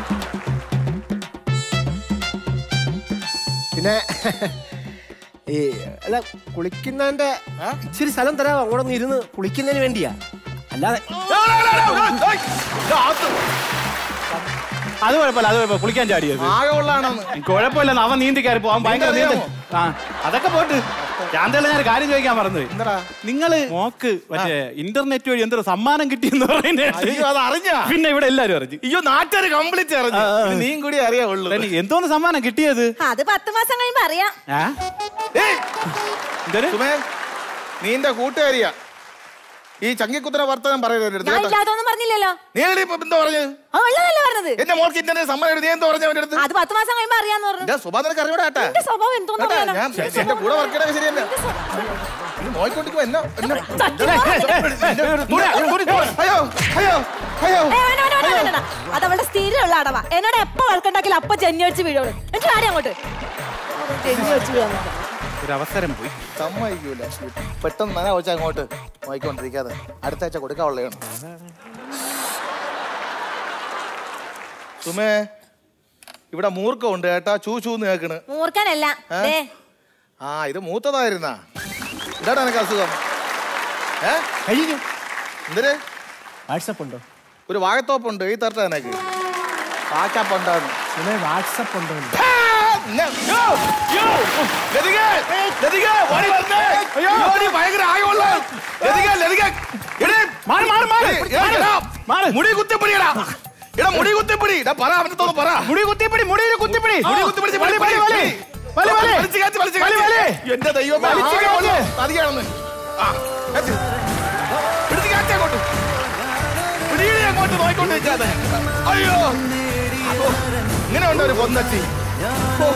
പിന്നെ ഈ അല്ല കുളിക്കുന്നതിന്റെ ഇച്ചിരി സ്ഥലം തരാമോ അങ്ങോട്ട് ഒന്ന് ഇരുന്ന് കുളിക്കുന്നതിന് വേണ്ടിയാ അല്ലാതെ അത് കുഴപ്പമില്ല അത് കുഴപ്പമില്ല കുളിക്കാൻ ചാടിയത് ആകെ ഉള്ളതാണെന്ന് കുഴപ്പമില്ല അവൻ നീന്തി കയറി പോവാൻ ഭയങ്കര നീന്തി നീന്തറിയാമോ? ആ അതൊക്കെ പോട്ട് ശാന്തയുള്ള ഞാൻ ഒരു കാര്യം ചോദിക്കാൻ മറന്നു എന്താടാ നിങ്ങള് മോക്ക് മറ്റേ ഇന്റർനെറ്റ് വഴി എന്തൊരു സമ്മാനം കിട്ടിയെന്ന് പറയുന്നത് അയ്യോ അത് അറിഞ്ഞാ പിന്നെ ഇവിടെ എല്ലാരും അറിഞ്ഞു അയ്യോ നാട്ടുകാർ കംപ്ലീറ്റ് അറിഞ്ഞു ആ, ആ. ഇനി നീയും കൂടി അറിയാവുള്ളൂ തന്നെ എന്തോന്ന് സമ്മാനം കിട്ടിയത് അത് പത്ത് മാസം കഴിയുമ്പോ അറിയാം ആ എന്തൊരു സുമേ നീന്റെ കൂട്ടുകാരിയാ ഈ ചങ്ങിക്കുത്തര വർത്തനം പറയരുത് എൻ്റെ അടുത്ത് ഞാൻ കേട്ടോ. ഇല്ലാതൊന്നും പറഞ്ഞില്ലല്ലോ നീ എടി ഇപ്പൊ എന്താ പറഞ്ഞത് ആ ഉള്ളതല്ലേ പറഞ്ഞത് എന്റെ മോൾക്ക് ഇന്റർനെറ്റ് സമ്മതം നീ എന്താ പറഞ്ഞ അവന്റെ അടുത്ത് അത് പത്ത് മാസം കഴിയുമ്പോ അറിയാന്ന് പറഞ്ഞു എന്റെ സ്വഭാവം നിനക്ക് അറിയൂടാ കേട്ടാ എന്റെ സ്വഭാവം എന്തോന്ന് കേട്ടാ, പറയാനാ? ഞാൻ എന്റെ കൂടെ വർക്ക് ചെയ്യണ ശരി തന്നെ നീ നോയിക്കൊണ്ടിരിക്കുമ്പോ എന്നെ എന്നെ- അയ്യോ അയ്യോ അയ്യോ ഏ, വേണ്ട, വേണ്ട, വേണ്ട, വേണ്ട, വേണ്ട. അത് അവളുടെ സ്ഥിരമുള്ള അടവാ എന്നോട് എപ്പോ വഴക്കുണ്ടാക്കില്ല അപ്പൊ ജന്നി വെച്ച് വീഴോളൂ എന്നിട്ട് ആടി അങ്ങോട്ട് ജന്നി വെച്ച് വീഴാൻ നോക്കാം. ഒരു അവസരം പോയി സമ്മതിക്കൂല പെട്ടെന്ന് നന വെച്ചാൽ അങ്ങോട്ട് നോയിക്കൊണ്ടിരിക്കാതെ അടുത്ത ആഴ്ച കൊടുക്കാനുള്ളതാണ് സുമേ ഇവിടെ മൂർക്കമുണ്ട് കേട്ടാ ചൂ ചൂന്ന് കേക്കണ് മൂർഖനല്ല ഏ? ദേ, ആ ഇത് മൂത്തതായിരുന്നാ ഇതാടാ നിനക്ക് അസുഖം ഏ കഴിഞ്ഞു എന്തിന് വാട്സപ്പ് ഉണ്ടോ ഒരു വാഴത്തോപ്പുണ്ട് ഈ തരട്ടെ നിനക്ക് വാട്സാപ്പ് ഉണ്ടാകും പിന്നെ വാട്സപ്പ് ഉണ്ടോ മുടി കുത്തിപ്പിടിയടാ എടാ മുടി കുത്തിപ്പിടി എടാ പറ അവനത്തോട് പറ മുടി കുത്തിപ്പിടി മുടിയിൽ കുത്തിപ്പിടി മുടി കുത്തിപ്പിടിച്ച് വലി, വലി, വലി, വലി. വലി, വലി. വലിച്ച് കയറ്റി, വലിച്ച് വലി, കയറ്റി. വലി. എന്റെ ദൈവമേ വലിച്ച് ആകെ കയറ്റി. ഉള്ളു. അധികമാണെന്ന്. ആ, കയറ്റി. പിടിച്ച് കയറ്റി അങ്ങോട്ട്. പിടിയിടി അങ്ങോട്ട് നോക്കിക്കൊണ്ട് നിൽക്കാതെ. അയ്യോ ഓ, ഇങ്ങനെ ഉണ്ട് ഒരു പൊന്നച്ചി ഓ.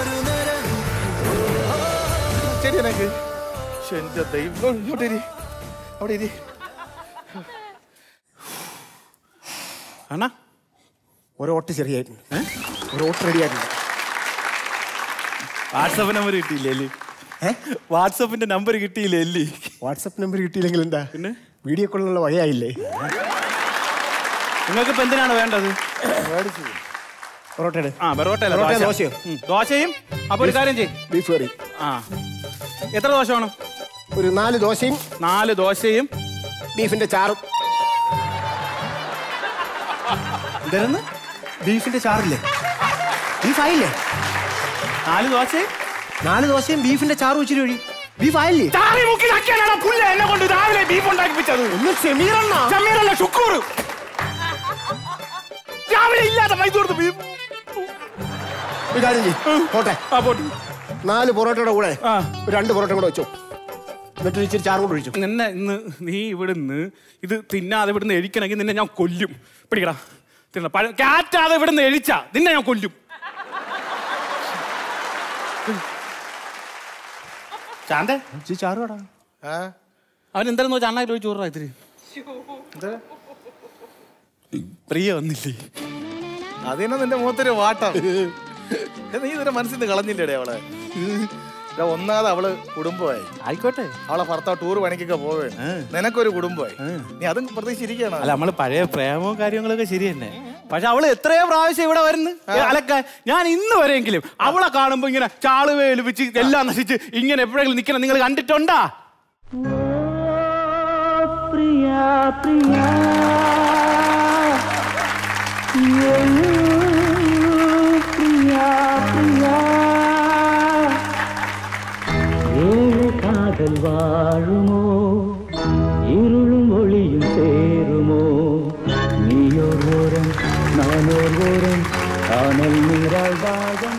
ശരി എനിക്ക് ശ്ശെ, എന്റെ ദൈവം ഇങ്ങോട്ട് ഇരി അവിടെ ഇരി അണ്ണാ ഒരു ഓട്ട് ചെറിയായിട്ടുണ്ട് ഒരു ഓട്ട് റെഡി ആയിട്ടുണ്ട് വാട്സപ്പ് നമ്പർ കിട്ടിയില്ലേ അല്ലേ വാട്സപ്പിന്റെ നമ്പർ കിട്ടിയില്ലേ അല്ലേ വാട്സപ്പ് നമ്പർ കിട്ടിയില്ലെങ്കിൽ എന്താ പിന്നെ വീഡിയോ കോളിലുള്ള വകയായില്ലേ നിങ്ങൾക്ക് ഇപ്പൊ എന്തിനാണ് വേണ്ടത് പൊറോട്ടയുടെ ആ ബെറോട്ടയല്ല പൊറോട്ടയോ, ദോശ. ദോശയോ? ഉം, ദോശയും അപ്പൊ ഒരു കാര്യം ചെയ്യും ബീഫ് കറി ആ എത്ര ദോശ വേണം ഒരു നാല് ദോശയും നാല് ദോശയും ബീഫിന്റെ ചാറും എന്തായിരുന്നു ബീഫിന്റെ ചാറില്ലേ ബീഫ് ആയില്ലേ നാല് ദോശയും നാല് ദോശയും ബീഫിന്റെ ചാറും ഇച്ചിരി ഒഴി ബീഫ് ആയില്ലേ ചാറി മുക്കി നക്കിയാലാണ് പുല്ല എന്നെ കൊണ്ട് രാവിലെ ബീഫ് ഉണ്ടാക്കിപ്പിച്ചത് ഒന്ന് ഷമീറണ്ണ ഷമീറല്ല ഷുക്കൂർ രാവിലെ ഇല്ലാതെ പൈസ കൊടുത്ത് ബീഫ് ഒരു കാര്യം ചെയ്യ് പോട്ടെ ആ പോട്ടെ നാല് പൊറോട്ടയുടെ കൂടെ ആ. ഒരു രണ്ട് പൊറോട്ട കൂടെ വെച്ചോ എന്നിട്ട് ഒരു ഇച്ചിരി ചാറും കൂടെ ഒഴിച്ചു നിന്നെ ഇന്ന് നീ ഇവിടുന്ന് ഇത് തിന്നാതെ ഇവിടുന്ന് എഴിക്കണമെങ്കിൽ നിന്നെ ഞാൻ കൊല്ലും പിടിക്കടാ തിന്ന പഴ കാറ്റാതെ ഇവിടുന്ന് എഴിച്ച നിന്നെ ഞാൻ കൊല്ലും ശാന്തേ ഇച്ചിരി ചാറ് കടാ ആ അവൻ എന്തായാലും നോച്ചാൽ അണ്ണായി ചോദിച്ചു ചോറാ ഇത്തിരി പ്രിയ വന്നില്ലേ അതിനെ നിന്റെ മുഖത്തൊരു വാട്ടം ഏ, നീ ഇതിന്റെ മനസ്സിൽ നിന്ന് കളഞ്ഞില്ലേടേ അവളെ എടാ, ഒന്നാമത് അവള് കുടുംബമായി ആയിക്കോട്ടെ അവളെ ഭർത്താവ് ടൂർ പണിക്കൊക്കെ പോവേ നിനക്കൊരു കുടുംബമായി നീ അതും പ്രതീക്ഷിച്ചിരിക്കണം അല്ല നമ്മള് പഴയ പ്രേമവും കാര്യങ്ങളൊക്കെ ശരി തന്നെ പക്ഷെ അവള് എത്രയോ പ്രാവശ്യം ഇവിടെ വരുന്നു അലക്ക ഞാൻ ഇന്ന് വരെയെങ്കിലും അവളെ കാണുമ്പോ ഇങ്ങനെ ചാളുവേ ഏൽപ്പിച്ച് എല്ലാം നശിച്ച് ഇങ്ങനെ എപ്പോഴെങ്കിലും നിക്കണം നിങ്ങൾ കണ്ടിട്ടുണ്ടാ പ്രിയ പ്രിയ പ്രിയ പ്രിയ ഏഴ് കാതൽ വാഴുമോ ഇരുളും ഒളിയും ചേരുമോ നീയോർവോരം നാനോർവോരം കാനൽ നീരാൾ ഭാഗം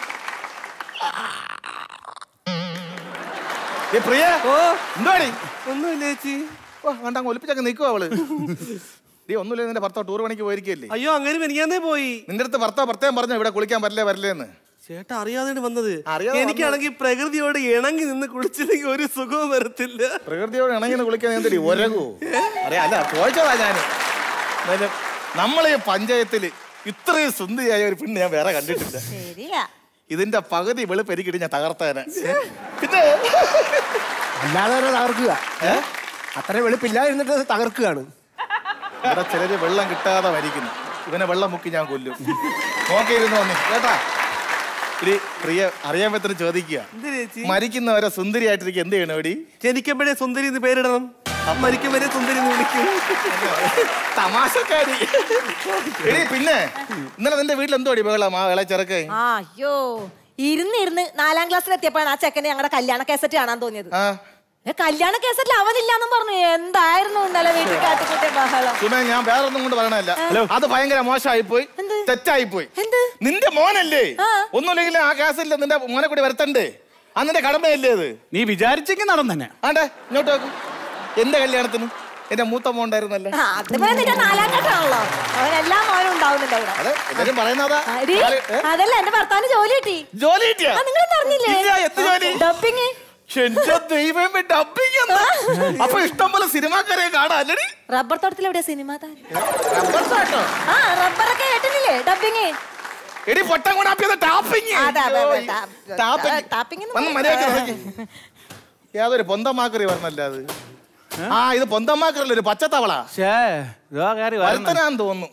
ഏ പ്രിയ ഓ എന്തുവാടി ഒന്നുമില്ല ചേച്ചി ഓ കണ്ടാ ഒലിപ്പിച്ചൊക്കെ നിൽക്കുവാ അവള് നീ ഒന്നുമില്ല നിന്റെ ഭർത്താവ് ടൂർ പണിക്ക് പോയിരിക്കല്ലേ അയ്യോ അങ്ങനെ മെനിയാന്നേ പോയി നിന്റെ അടുത്ത് ഭർത്താവ് പ്രത്യേകം പറഞ്ഞു ഇവിടെ കുളിക്കാൻ പറ്റില്ലേ വരില്ലേ എന്ന് ചേട്ടാ അറിയാതെ വന്നത് അറിയാതെ എനിക്കാണെങ്കിൽ പ്രകൃതിയോട് ഇണങ്ങി നിന്ന് കുളിച്ചില്ലെങ്കിൽ ഒരു സുഖവും വരത്തില്ല പ്രകൃതിയോട് ഇണങ്ങി കുളിക്കാൻ എന്തടി ഒരകൂ അറിയാ അല്ല ചോദിച്ചതാ ഞാൻ എന്തായാലും നമ്മളെ ഈ പഞ്ചായത്തിൽ ഇത്രയും സുന്ദരിയായ ഒരു പെണ്ണ് ഞാൻ വേറെ കണ്ടിട്ടില്ല ശരിയാ ഇതിന്റെ പകുതി വെളുപ്പ് എനിക്കിട്ട് ഞാൻ തകർത്തേനെ പിന്നെ അല്ലാതെ തന്നെ തകർക്കുക അത്ര വെളുപ്പില്ല എന്നിട്ട് അത് തകർക്കുകയാണ് ഇവിടെ ചിലര് വെള്ളം കിട്ടാതെ മരിക്കുന്നു ഇവനെ വെള്ളം മുക്കി ഞാൻ കൊല്ലും നോക്കിയിരുന്നു വന്നി കേട്ടാ ഇനി പ്രിയ അറിയാൻ പറ്റുന്ന ചോദിക്കുക എന്ത് ചേച്ചി മരിക്കുന്നവരെ സുന്ദരിയായിട്ടിരിക്കുക എന്ത് ചെയ്യണം എടി ജനിക്കുമ്പോഴേ സുന്ദരി എന്ന് പേരിടണം മരിക്കും വരെ സുന്ദരി എന്ന് വിളിക്കും തമാശക്കാരി എടീ പിന്നെ ഇന്നലെ നിന്റെ വീട്ടിൽ എന്തോ ബഹളം ആ ഇളച്ചെറുക്ക് ആ അയ്യോ ഇരുന്നിരുന്ന് നാലാം ക്ലാസ്സിൽ എത്തിയപ്പോഴാണ് ആ ചെക്കന് ഞങ്ങളുടെ കല്യാണ കേസറ്റ് കാണാൻ തോന്നിയത് ആ ഏ, കല്യാണ കേസറ്റിൽ അവനില്ലാന്നും പറഞ്ഞു എന്തായിരുന്നു ഇന്നലെ വീട്ടിൽ കാട്ടിക്കൂട്ടിയ ബഹളം സുമേ ഞാൻ വേറെ ഒന്നും കൊണ്ട് പറയണല്ല അത് ഭയങ്കര മോശമായി പോയി തെറ്റായി പോയി നിന്റെ മോനല്ലേ ഒന്നുമില്ലെങ്കിൽ ആ കേസില്ല നിന്റെ മോനെ കൂടി വരുത്തണ്ടേ അന്നിന്റെ കടമയല്ലേ അത് നീ വിചാരിച്ചെങ്കിൽ നടന്നെ ആണ്ടെ ഇങ്ങോട്ട് നോക്കൂ എന്റെ കല്യാണത്തിന് എന്റെ മൂത്ത മോൻ ഉണ്ടായിരുന്നല്ലേ ആ, അത് പിന്നെ നിന്റെ നാലാം ഘട്ടമാണല്ലോ അവൻ എല്ലാ മോനും ഉണ്ടാവുന്നുണ്ട് അവിടെ അതെ എല്ലാരും പറയുന്നതാ ആ, എടീ, അതല്ല എന്റെ ഭർത്താവിന് ജോലി കിട്ടി ജോലി കിട്ടിയാ നിങ്ങൾ പറഞ്ഞില്ലേ ഇല്ല, എന്ത് ജോലി? ഡബിങ് എന്റെ ദൈവമേ ഡബിങ് അപ്പൊ ഇഷ്ടം പോലെ സിനിമാക്കാരെ കാണാം അല്ലടി റബ്ബർ തോട്ടത്തിൽ എവിടെയാ സിനിമ താരം റബ്ബർ തോട്ടോ ആ റബ്ബറൊക്കെ കേട്ടിട്ടില്ലേ ഡബിങ് എടി പൊട്ടം കൊണ്ടാപ്പിയത് ടാപ്പിങ് അതെ, അതെ, അതെ, അയ്യോ, ടാ- ടാപ്പിങ്. ടാപ്പിങ് എന്ന് വന്ന് പറഞ്ഞാ- മര്യാദയ്ക്ക് നോക്കി. യാതൊരു പൊന്തമാക്കറി പറഞ്ഞല്ല അത് ആ ഇത് പൊന്തമാക്കറല്ല ഒരു പച്ചത്തവള വരുത്തനാന്ന് തോന്നുന്നു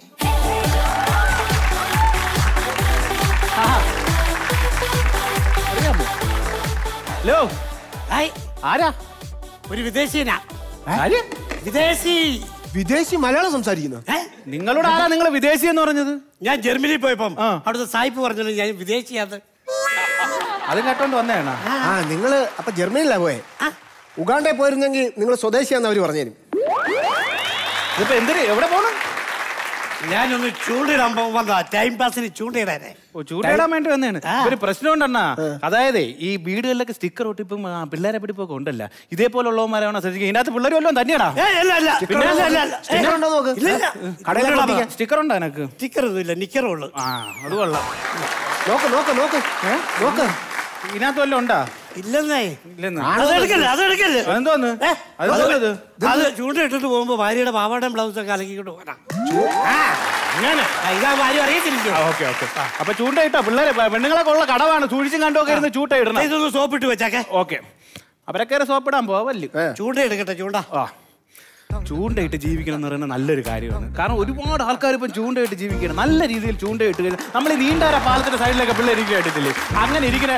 ഹലോ ആരാ ഒരു വിദേശീയനാ ആര് വിദേശി വിദേശി മലയാളം സംസാരിക്കുന്നു നിങ്ങളോട് ആരാ നിങ്ങൾ വിദേശി എന്ന് പറഞ്ഞത് ഞാൻ ജർമ്മനിയിൽ പോയപ്പം അവിടുത്തെ സായിപ്പ് പറഞ്ഞത് ഞാൻ വിദേശിയാത് അത് കേട്ടോണ്ട് വന്നേണ ആ നിങ്ങള് അപ്പൊ ജർമ്മനിയിലാ പോയെ ഉഗാണ്ടയിൽ പോയിരുന്നെങ്കിൽ നിങ്ങൾ സ്വദേശിയാന്ന് അവര് പറഞ്ഞുതരും ഇതിപ്പോ എന്തിന് എവിടെ പോണം ഞാനൊന്ന് ചൂണ്ടിടാൻ പോകുമ്പോ ടൈം പാസിന് ചൂണ്ടിടാനേ ഓ ചൂണ്ടിടാൻ വേണ്ടി വന്നതാണ് ഒരു പ്രശ്നം ഉണ്ടെന്നാ അതായത് ഈ വീടുകളിലൊക്കെ സ്റ്റിക്കർ ഒട്ടിപ്പും ആ, പിള്ളേരെ പിടിപ്പൊക്കെ ഉണ്ടല്ല ഇതേപോലുള്ളവന്മാരാണോ ശ്രദ്ധിക്കുക ഇതിനകത്ത് പിള്ളേർ വല്ലതും തന്നെയാടാ അല്ല അല്ല പിന്നെ അല്ല, അല്ല, അല്ല. സ്റ്റിക്കർ ഉണ്ടോ നോക്ക് ഇല്ല, ഇല്ല. കടയിലൊക്കെ ഇല്ലടാ. ഒട്ടിക്കാൻ സ്റ്റിക്കർ ഉണ്ടോ എനക്ക് സ്റ്റിക്കർ ഒന്നുമില്ല നിക്കറേ ഉള്ളു ആ അത് കൊള്ളാം നോക്ക് നോക്ക് നോക്ക് നോക്ക് ഇതിനകത്ത് വല്ലതും ഉണ്ടാ ഇല്ലെന്നേ ഇല്ലെന്ന് അതെടുക്കല്ലേ അതെടുക്കല്ലേ അതെന്തോന്ന് അത് അത് ചൂണ്ടിട്ടിട്ട് പോകുമ്പോ ഭാര്യയുടെ പാവാടയും ബ്ലൗസൊക്കെ അലക്കിക്കൊണ്ട് പോരാ അങ്ങനെ ആ, ഇതാ ഭാര്യ അറിയത്തില്ലല്ലോ ഓക്കെ ഓക്കെ അപ്പൊ ചൂണ്ടയിട്ടോ പിള്ളേരെ പെണ്ണുങ്ങളൊക്കെ ഉള്ള കടവാണ് സൂക്ഷിച്ചും കണ്ടൊക്കെ ഇരുന്ന് ചൂട്ട ഇടണം ഇതൊന്ന് സോപ്പിട്ട് വെച്ചാക്കെ ഓക്കെ അവരൊക്കെ സോപ്പിടാൻ പോവല്ലേ ചൂണ്ട എടുക്കട്ടെ ചൂണ്ട ആ ചൂണ്ടയിട്ട് ജീവിക്കണം എന്ന് പറയുന്നത് നല്ലൊരു കാര്യമാണ് കാരണം ഒരുപാട് ആൾക്കാർ ഇപ്പം ചൂണ്ടയിട്ട് ജീവിക്കണം നല്ല രീതിയിൽ ചൂണ്ടയിട്ട് കഴിഞ്ഞാൽ നമ്മൾ ഈ നീണ്ടാര പാലത്തിന്റെ സൈഡിലൊക്കെ പിള്ളേർ ഇരിക്കുക കേട്ടിട്ടില്ലേ അങ്ങനെ ഇരിക്കുന്ന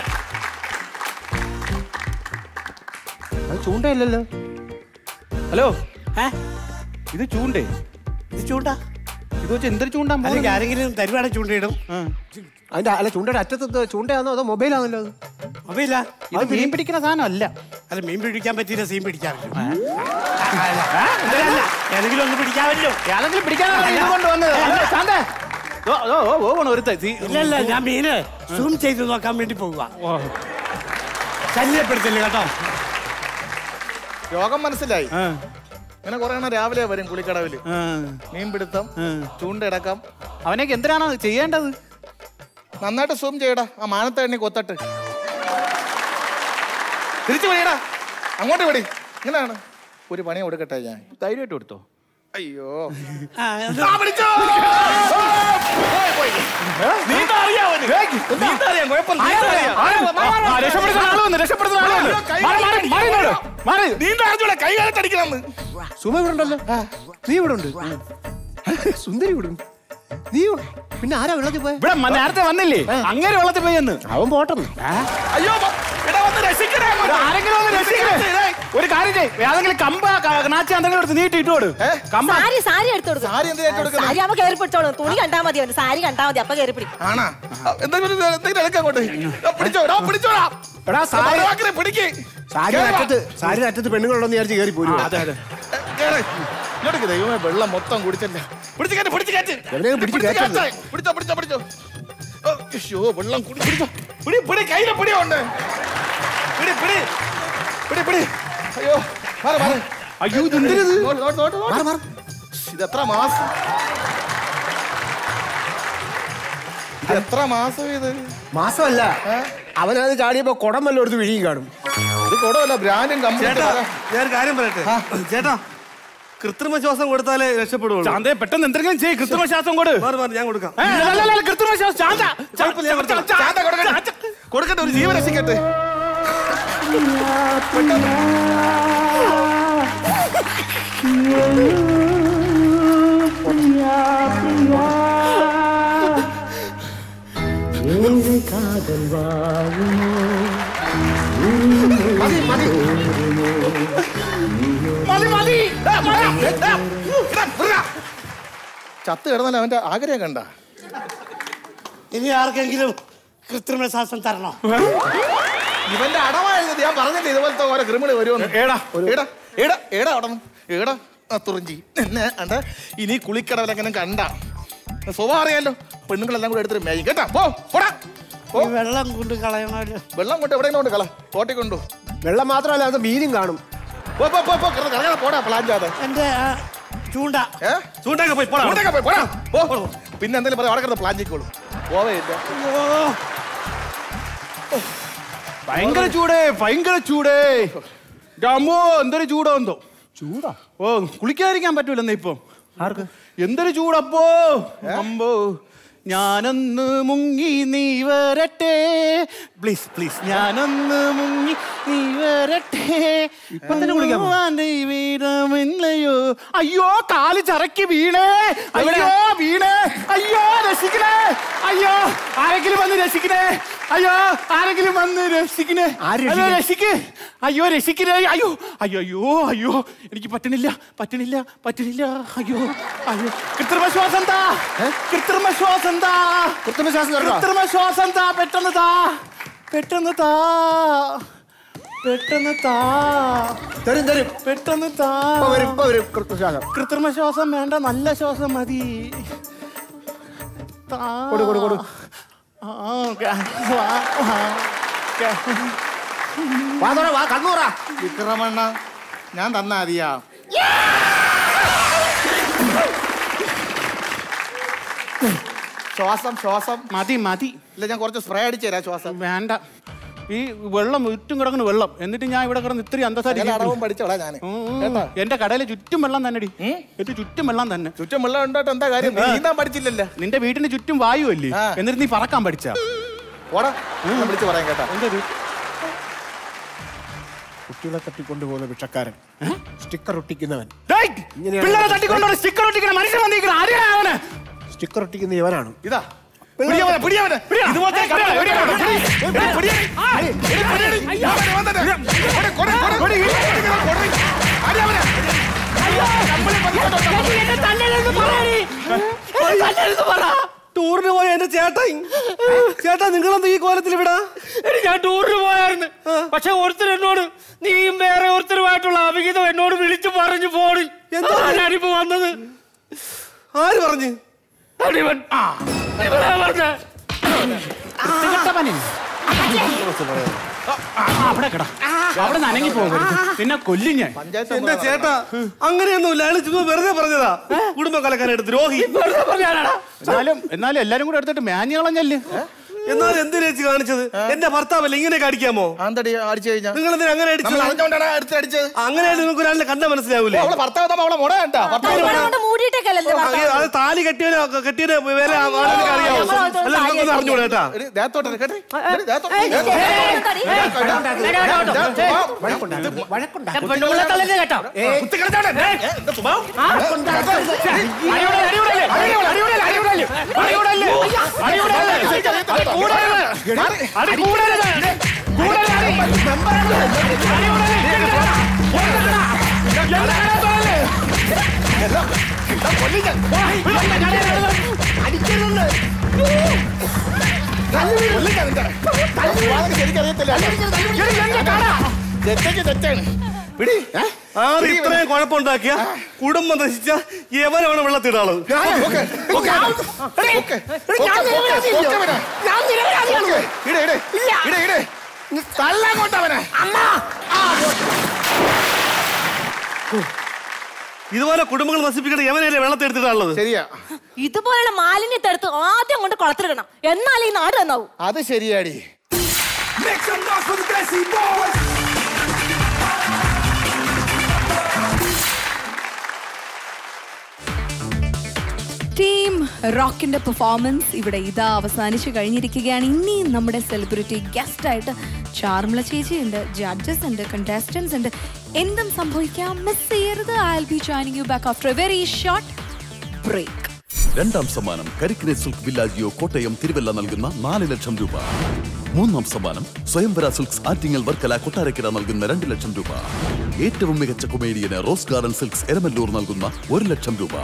അത് ചൂണ്ടയില്ലല്ലോ ഹലോ ഇത് ചൂണ്ടേ ഇത് ചൂണ്ട ഇത് വെച്ച് എന്തൊരു ചൂണ്ടാൻ അല്ലെങ്കിൽ ആരെങ്കിലും തരുവാടെ ചൂണ്ടയിടും അതിന്റെ അല്ല ചൂണ്ടയുടെ അറ്റത്ത് ചൂണ്ടയാണോ അതോ മൊബൈലാണല്ലോ അത് അപ്പയില്ല ഇത് മീൻ പിടിക്കുന്ന സാധനം അല്ല അല്ല മീൻ പിടിക്കാൻ പറ്റിയില്ല സീൻ പിടിക്കാൻ പറ്റും ഏതെങ്കിലും ഒന്ന് പിടിക്കാമല്ലോ ഏതെങ്കിലും പിടിക്കാനാണ് ഇത് കൊണ്ടുവന്നത് അല്ല, ശാന്തേ. ഓ, ഓ, ഓ, ഓ, പോണു ഒരുത്തൻ. തീ- ഇല്ല ഇല്ല ഞാൻ മീന് സൂം ചെയ്ത് നോക്കാൻ വേണ്ടി പോവുക ശല്യപ്പെടുത്തില്ല കേട്ടോ രോഗം മനസ്സിലായി ഇങ്ങനെ കുറെ എണ്ണം രാവിലെ വരും കുളിക്കടവില് മീൻപിടുത്തം ചൂണ്ടയിടക്കം അവനേക്ക് എന്തിനാണ് ചെയ്യേണ്ടത് നന്നായിട്ട് സൂം ചെയ്യടാ ആ മാനത്തെ എണ്ണി കൊത്തട്ട് തിരിച്ചു പണിയടാ അങ്ങോട്ട് പടി ഇങ്ങനെയാണ് ഒരു പണി കൊടുക്കട്ടെ ഞാൻ ധൈര്യമായിട്ട് കൊടുത്തോ അയ്യോ ആ, ആ, പിടിച്ചോ! പോയി, പോയി. നീന്താൻ അറിയാവോ അവന്? നീന്താൻ അറിയാം, കുഴപ്പമില്ല. നീന്താൻ അറിയാം. ആ, രക്ഷപ്പെടുത്തുന്ന ആള് വന്നു, രക്ഷപ്പെടുത്തുന്ന ആള് വന്നു. മാറി, മാറി, മാറി ഇങ്ങോട്ട്. മാറി. നീന്താൻ അറിഞ്ഞൂടെ, കൈ കാലത്തടിക്കണം സുമ ഇവിടെ ഉണ്ടല്ലോ നീ ഇവിടെ ഉണ്ട് സുന്ദരി ഇവിടെ ഉണ്ട് നീ പിന്നെ ആരാ വെള്ളത്തിൽ പോയ ഇവിടെ മ- നേരത്തെ വന്നില്ലേ അങ്ങനെ വെള്ളത്തിൽ പോയി എന്ന് അവൻ പോട്ടെന്ന് അയ്യോ എടാ വന്ന് രക്ഷിക്കണേ അങ്ങോട്ട്. ആരെങ്കിലും ഒന്ന് രക്ഷിക്കണേ. ഒരു കാര്യം ചെയ്യ് ഏതെങ്കിലും കമ്പ ക- നാച്ചി എന്തെങ്കിലും എടുത്ത് നീട്ടി ഇട്ടോട് കമ്പ സാരി സാരി എടുത്തു കൊടുക്കും സാരി എന്തിനാ ഇട്ട് കൊടുക്കുന്നെ? സാരി ആവുമ്പോ കയറി പിടിച്ചോളൂ തുണി കണ്ടാ മതി അവന് സാരി കണ്ടാ മതി അപ്പൊ കയറി പിടിക്കും ആണാ എന്തെങ്കിലും എന്തെങ്കിലും എടുക്കാം അങ്ങോട്ട് ദാ പിടിച്ചോ എടാ പിടിച്ചോടാ എടാ സാരി ഭഗവാക്കിനെ പിടിക്ക് സാരി കേറി വാ. അറ്റത്ത് സാരി അറ്റത്ത് പെണ്ണുങ്ങളുണ്ടെന്ന് വിചാരിച്ച് കയറി പോരും അതെ അതെ കേറ്. ഇങ്ങോട്ടേക്ക് ദൈവമേ വെള്ളം മൊത്തം കുടിച്ചല്ലേ പിടിച്ച് കയറ്റ് പിടിച്ച് കയറ്റ് എവിടെയും പിടിച്ച് പിടിച്ച് കയറ്റരുത്. കയറ്റ്. പിടിച്ചോ പിടിച്ചോ പിടിച്ചോ ഓ, അയ്യോ വെള്ളം കുടി പിടിച്ചോ പിടി പിടി കയ്യിലെ പിടി ഉണ്ട് പിടി പിടി പിടി പിടി അയ്യോ മാറ് മാറ് അയ്യോ ഇതെന്തിനത് നോട്ട് നോട്ട് നോട്ട് നോട്ട് മാറ്, മാറ്. ഇത് എത്ര മാസം ഇത് എത്ര മാസം ഇത് മാസമല്ല അവനത് ചാടിയപ്പോ കുടം വല്ലതും എടുത്ത് വിഴിയും കാണും ഇത് കുടമല്ല ബ്രാൻഡും ചേട്ടാ കമ്പനി ഞാൻ കാര്യം പറയട്ടെ ചേട്ടാ കൃത്രിമ ശ്വാസം കൊടുത്താലേ രക്ഷപ്പെടുള്ളൂ ശാന്തേ പെട്ടെന്ന് എന്തെങ്കിലും ചെയ്യ് കൃത്രിമ ശ്വാസം കൊടു മാറി മാറി ഞാൻ കൊടുക്കാം ഏ, അല്ല, അല്ല, അല്ല, കൃത്രിമ ശ്വാസം ശാന്ത കുഴപ്പമില്ല, ഞാൻ കൊടുക്കാം. ചാന്ത കൊടുക്കട്ടെ കൊടുക്കട്ടെ ഒരു ജീവൻ രക്ഷിക്കട്ടെ ഏഴ് കാതൽ വാഴുമോ മതി മതി മതി മതി ഏ, മതി. ഏ, ഏ, എടാ, വിടാ. ചത്ത് കിടന്നാൽ അവന്റെ ആഗ്രഹം കണ്ട ഇനി ആർക്കെങ്കിലും കൃത്രിമ ശ്വാസം തരണോ ഇവന്റെ അടവായിരുന്നത് ഞാൻ പറഞ്ഞില്ലേ ഇതുപോലത്തെ ഓരോ ക്രിമിനൽ വരുമെന്ന് ഏടാ ഏടാ ഏടാ ഏടാ അവിടെ ഏടാ ആ തുറിഞ്ചി എന്നെ അണ്ട ഇനി കുളിക്കടവിലെങ്ങനെ കണ്ട സ്വഭാവം അറിയാലോ പെണ്ണുങ്ങളെല്ലാം കൂടെ എടുത്തിട്ട് മേയും കേട്ടാ പോ പോടാ പോ. ഈ വെള്ളം കൊണ്ട് കളയണമല്ലോ വെള്ളം കൊണ്ട് എവിടെയെങ്കിലും കൊണ്ട് കള കോട്ടി കൊണ്ടു വെള്ളം മാത്രമല്ല അത് മീനും കാണും പോ പോ പോ പോ കിടന്ന് കിടന്ന് പോടാ പ്ലാൻ ചെയ്യാതെ എന്റെ ആ, ചൂണ്ട ഏ ചൂണ്ടൊക്കെ പോയി പോടാ ചൂണ്ടൊക്കെ പോയി, പോടാ. പോ. പിന്നെ എന്തെങ്കിലും പറയാം അവിടെ കിടന്ന് പ്ലാൻ ചെയ്ക്കോളൂ പോവേ ഇല്ല ഭയങ്കര ചൂടേ ഭയങ്കര ചൂടേ അമ്മോ എന്തൊരു ചൂടോ എന്തോ ചൂടാ ഓ കുളിക്കാതിരിക്കാൻ പറ്റൂലെന്നേ ഇപ്പൊ ആർക്ക് എന്തൊരു ചൂടപ്പോ അമ്പോ ഞാനൊന്ന് മുങ്ങി നീ വരട്ടെ പ്ലീസ് പ്ലീസ് ഞാനൊന്ന് മുങ്ങി നീ വരട്ടെ ഇപ്പൊ തന്നെ കുളിക്കാൻ പോ. ഭഗവാന്റെ വീരമില്ലയോ അയ്യോ കാല് ചറക്കി വീണേ അയ്യോ വീണേ അയ്യോ രക്ഷിക്കണേ അയ്യോ ആരെങ്കിലും വന്ന് രക്ഷിക്കണേ അയ്യോ ആരെങ്കിലും വന്ന് രക്ഷിക്കണേ ആര് അയ്യോ രക്ഷിക്കാൻ? രക്ഷിക്ക് അയ്യോ രക്ഷിക്കണേ അയ്യോ അയ്യോ അയ്യോ അയ്യോ എനിക്ക് പറ്റണില്ല പറ്റണില്ല പറ്റണില്ല അയ്യോ അയ്യോ കൃത്രിമ ശ്വാസം താ കൃത്രിമ ശ്വാസം താ കൃത്രിമ ശ്വാസം തരണോ? കൃത്രിമ ശ്വാസം താ പെട്ടെന്ന് താ പെട്ടെന്ന് താ പെട്ടെന്ന് താ തരും തരും പെട്ടെന്ന് താ ഇപ്പൊ വരും ഇപ്പൊ വരും കൃത്യശ്വാസം കൃത്രിമ ശ്വാസം വേണ്ട നല്ല ശ്വാസം മതി താ. കൊടു, കൊടു, കൊടു. ആ, ഓക്കേ. വാ, വാ. ഓക്കേ. വാ തുറ വാ കണ്ണൂറ വിക്രമണ്ണ ഞാൻ തന്നാ മതിയാ ശ്വാസം ശ്വാസം മതി മതി ഇല്ല ഞാൻ കുറച്ച് സ്പ്രേ അടിച്ചു തരാം ശ്വാസം വേണ്ട ഈ വെള്ളം ചുറ്റും കിടക്കുന്ന വെള്ളം എന്നിട്ട് ഞാൻ ഇവിടെ കിടന്ന് ഇത്രയും അന്തസാരി അടവും പഠിച്ചോളാ ഞാൻ എന്റെ കടയില് ചുറ്റും വെള്ളം തന്നെ എന്റെ ചുറ്റും വെള്ളം തന്നെ ചുറ്റും വെള്ളം ഉണ്ടോട്ട് എന്താ കാര്യം നീ നീന്താൻ പഠിച്ചില്ലല്ലോ നിന്റെ വീടിന് ചുറ്റും വായു അല്ലേ ആ. എന്നിട്ട് നീ പറക്കാൻ പഠിച്ച ഓടാ ഞാൻ വിളിച്ച് പറയാൻ കേട്ടാ കുട്ടികളെ തട്ടിക്കൊണ്ടുപോകുന്ന ഭിക്ഷക്കാരൻ സ്റ്റിക്കർ ഒട്ടിക്കുന്നവൻ പിള്ളേരെ തട്ടിക്കൊണ്ടോ സ്റ്റിക്കർ ഒട്ടിക്കണ മനുഷ്യൻ വന്നിരിക്കണം ആരെയാണ് അവന് സ്റ്റിക്കർ ഒട്ടിക്കുന്ന ഇവനാണ് ഇതാ പിടിയവനെ പിടിയവനെ ഇതുപോലത്തെ കപ്പ പിടിയവനെ, പിടി. എടി, പിടി. എടി, പിടിയെടി. അവനെ വന്നിട്ട്. കൊടി, കൊടി, കൊടി, കൊടി, കൊടി. അടി അവനെ. കപ്പലിൽ പതിക്കോട്ടോ, ടൂറിന് പോയ എന്റെ ചേട്ടൻ ചേട്ടാ നിങ്ങളെന്താ ഈ കോലത്തിൽ വിടാ എടി, ഞാൻ ടൂറിന് പോയായിരുന്നു പക്ഷെ ഒരുത്തർ എന്നോട് നീയും വേറെ ഒരുത്തരുമായിട്ടുള്ള അഭിഹിതം എന്നോട് വിളിച്ചു പറഞ്ഞു ഫോണിൽ എന്താ? ഞാനിപ്പോ വന്നത് ആര് പറഞ്ഞു അടിവൻ ഇവനാ പറഞ്ഞെ. അവിടെ കിട അവിടെ നനങ്ങി പോകരുത് പിന്നെ കൊല്ലും ഞാൻ എന്റെ ചേട്ടാ അങ്ങനെയൊന്നുമില്ല അയാൾ ചുമ്മാ വെറുതെ പറഞ്ഞതാ കുടുംബം കലക്കാനായിട്ട് ദ്രോഹി എന്നാലും എന്നാലും എല്ലാരും കൂടെ എടുത്തിട്ട് മാഞ്ഞു കളഞ്ഞല്ലേ എന്നാൽ എന്തിനാ ചേച്ചി കാണിച്ചത് എന്റെ ഭർത്താവല്ലേ ഇങ്ങനെയൊക്കെ അടിക്കാമോ ആന്തടി അടിച്ചു കഴിഞ്ഞാ നിങ്ങൾ എന്തിനാ അങ്ങനെ നമ്മൾ അടിച്ചത് അറിഞ്ഞോണ്ടാണ് അടുത്ത് അടിച്ചത് അങ്ങനെയായിട്ട് നിങ്ങൾക്ക് ഒരാളിനെ കണ്ട മനസ്സിലാവൂലേ അവളെ ഭർത്താവ് തമ്മിൽ അവളെ മുട കണ്ടാ ഭർത്താവ് ഇവിടെ കൊണ്ട് മൂടിയിട്ടേക്കല്ലേ ആ, അത് താലി കെട്ടിയവനെ കെട്ടിയവനെ വില ആണെന്ന് അറിയാമോ അല്ല നിങ്ങൾക്കൊന്നും അറിഞ്ഞൂടാ കേട്ടാ എടി, ദേഹത്തോട്ട് കേട്ടെ എടി, ദേഹത്തോട്ട്. ഏയ്, ദേഹത്തോട്ട്. ഏയ്, ദേഹത്തോട്ട്. വഴക്കുണ്ടാക്കും പെണ്ണുങ്ങളെ തള്ളില്ലേ കേട്ടോ കുത്തി കളിച്ചോട്ടെ. ഏ, എന്താ സ്വഭാവം? കൊല്ലിക്കാൻ നിന്റെ. സ്വഭാവം ശരിക്കറിയത്തില്ല. തെറ്റെങ്കി തെറ്റാണ് പിടി ആറ് ഇത്രയും കുഴപ്പമുണ്ടാക്കിയ കുടുംബം നശിച്ച യവനാണ് വെള്ളത്തിടാളത് ഓക്കെ ഓക്കെ ഓക്കെ ഓക്കെ അവനെ. ഓക്കെ. ഇട്, ഇട്. ഇട്, ഇട്. തള്ളാൻ കൊണ്ടവനെ ഇതുപോലെ കുടുംബങ്ങൾ നശിപ്പിക്കേണ്ട യവനല്ലേ വെള്ളത്തെടുത്തിട്ടാണുള്ളത് ശരിയാ ഇതുപോലുള്ള മാലിന്യത്തെ എടുത്ത് ആദ്യം കൊണ്ട് കുളത്തിലിടണം എന്നാൽ ഈ നാട് നന്നാവും അത് ശരിയാടി ടീം റോക്കിന്റെ പെർഫോമൻസ് ഇവിടെ ഇതാ അവസാനിച്ചു കഴിഞ്ഞിരിക്കുകയാണ് ഇനിയും നമ്മുടെ സെലിബ്രിറ്റി ഗസ്റ്റ് ആയിട്ട് ചാർമിള ചേച്ചി ഉണ്ട് ജഡ്ജസ് ഉണ്ട് കണ്ടസ്റ്റൻസ് ഉണ്ട് എന്തും സംഭവിക്കാം മിസ് ചെയ്യരുത് I be joining you back after a very short break രണ്ടാം സമ്മാനം കരിക്കിനെ സിൽക്ക് വില്ലാജിയോ കോട്ടയം തിരുവല്ല നൽകുന്ന നാല് ലക്ഷം രൂപ മൂന്നാം സമ്മാനം സ്വയംവര സിൽക്സ് ആറ്റിങ്ങൽ വർക്കല കൊട്ടാരക്കര നൽകുന്ന രണ്ട് ലക്ഷം രൂപ ഏറ്റവും മികച്ച കൊമേഡിയന് റോസ് ഗാർഡൻ സിൽക്സ് എരമല്ലൂർ നൽകുന്ന ഒരു ലക്ഷം രൂപ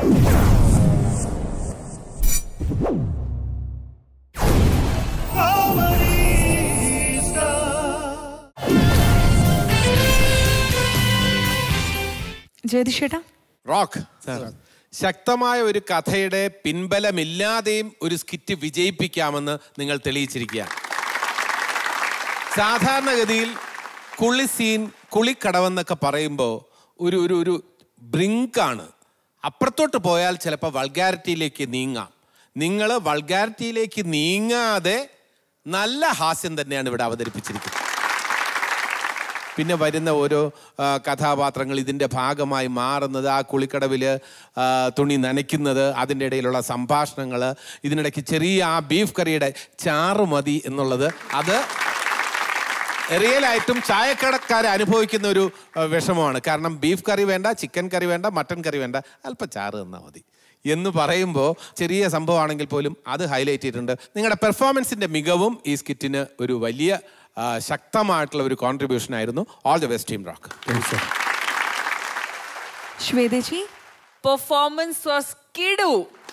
ജ്യോതിഷേട്ടാ റോക്ക് ശക്തമായ ഒരു കഥയുടെ പിൻബലമില്ലാതെയും ഒരു സ്കിറ്റ് വിജയിപ്പിക്കാമെന്ന് നിങ്ങൾ തെളിയിച്ചിരിക്കുക സാധാരണഗതിയിൽ കുളി സീൻ കുളിക്കടവെന്നൊക്കെ പറയുമ്പോൾ ഒരു ഒരു ഒരു ബ്രിങ്കാണ് അപ്പുറത്തോട്ട് പോയാൽ ചിലപ്പോൾ വൾഗാരിറ്റിയിലേക്ക് നീങ്ങാം നിങ്ങൾ വൾഗാരിറ്റിയിലേക്ക് നീങ്ങാതെ നല്ല ഹാസ്യം തന്നെയാണ് ഇവിടെ അവതരിപ്പിച്ചിരിക്കുന്നത് പിന്നെ വരുന്ന ഓരോ ആ, കഥാപാത്രങ്ങൾ ഇതിൻ്റെ ഭാഗമായി മാറുന്നത് ആ കുളിക്കടവിൽ തുണി നനയ്ക്കുന്നത് അതിൻ്റെ ഇടയിലുള്ള സംഭാഷണങ്ങൾ ഇതിനിടയ്ക്ക് ചെറിയ ആ ബീഫ് കറിയുടെ ചാറ് മതി എന്നുള്ളത് അത് റിയലായിട്ടും ചായക്കടക്കാർ അനുഭവിക്കുന്ന ഒരു ആ, വിഷമമാണ് കാരണം ബീഫ് കറി വേണ്ട ചിക്കൻ കറി വേണ്ട മട്ടൻ കറി വേണ്ട അല്പം ചാറ് തന്നാൽ മതി എന്ന് പറയുമ്പോൾ ചെറിയ സംഭവമാണെങ്കിൽ പോലും അത് ഹൈലൈറ്റ് ചെയ്തിട്ടുണ്ട് നിങ്ങളുടെ പെർഫോമൻസിൻ്റെ മികവും ഈ സ്കിറ്റിന് ഒരു വലിയ ആ, ശക്തമായിട്ടുള്ള ഒരു കോൺട്രിബ്യൂഷൻ ആയിരുന്നു all the best team rock Shwethaji performance was കിടു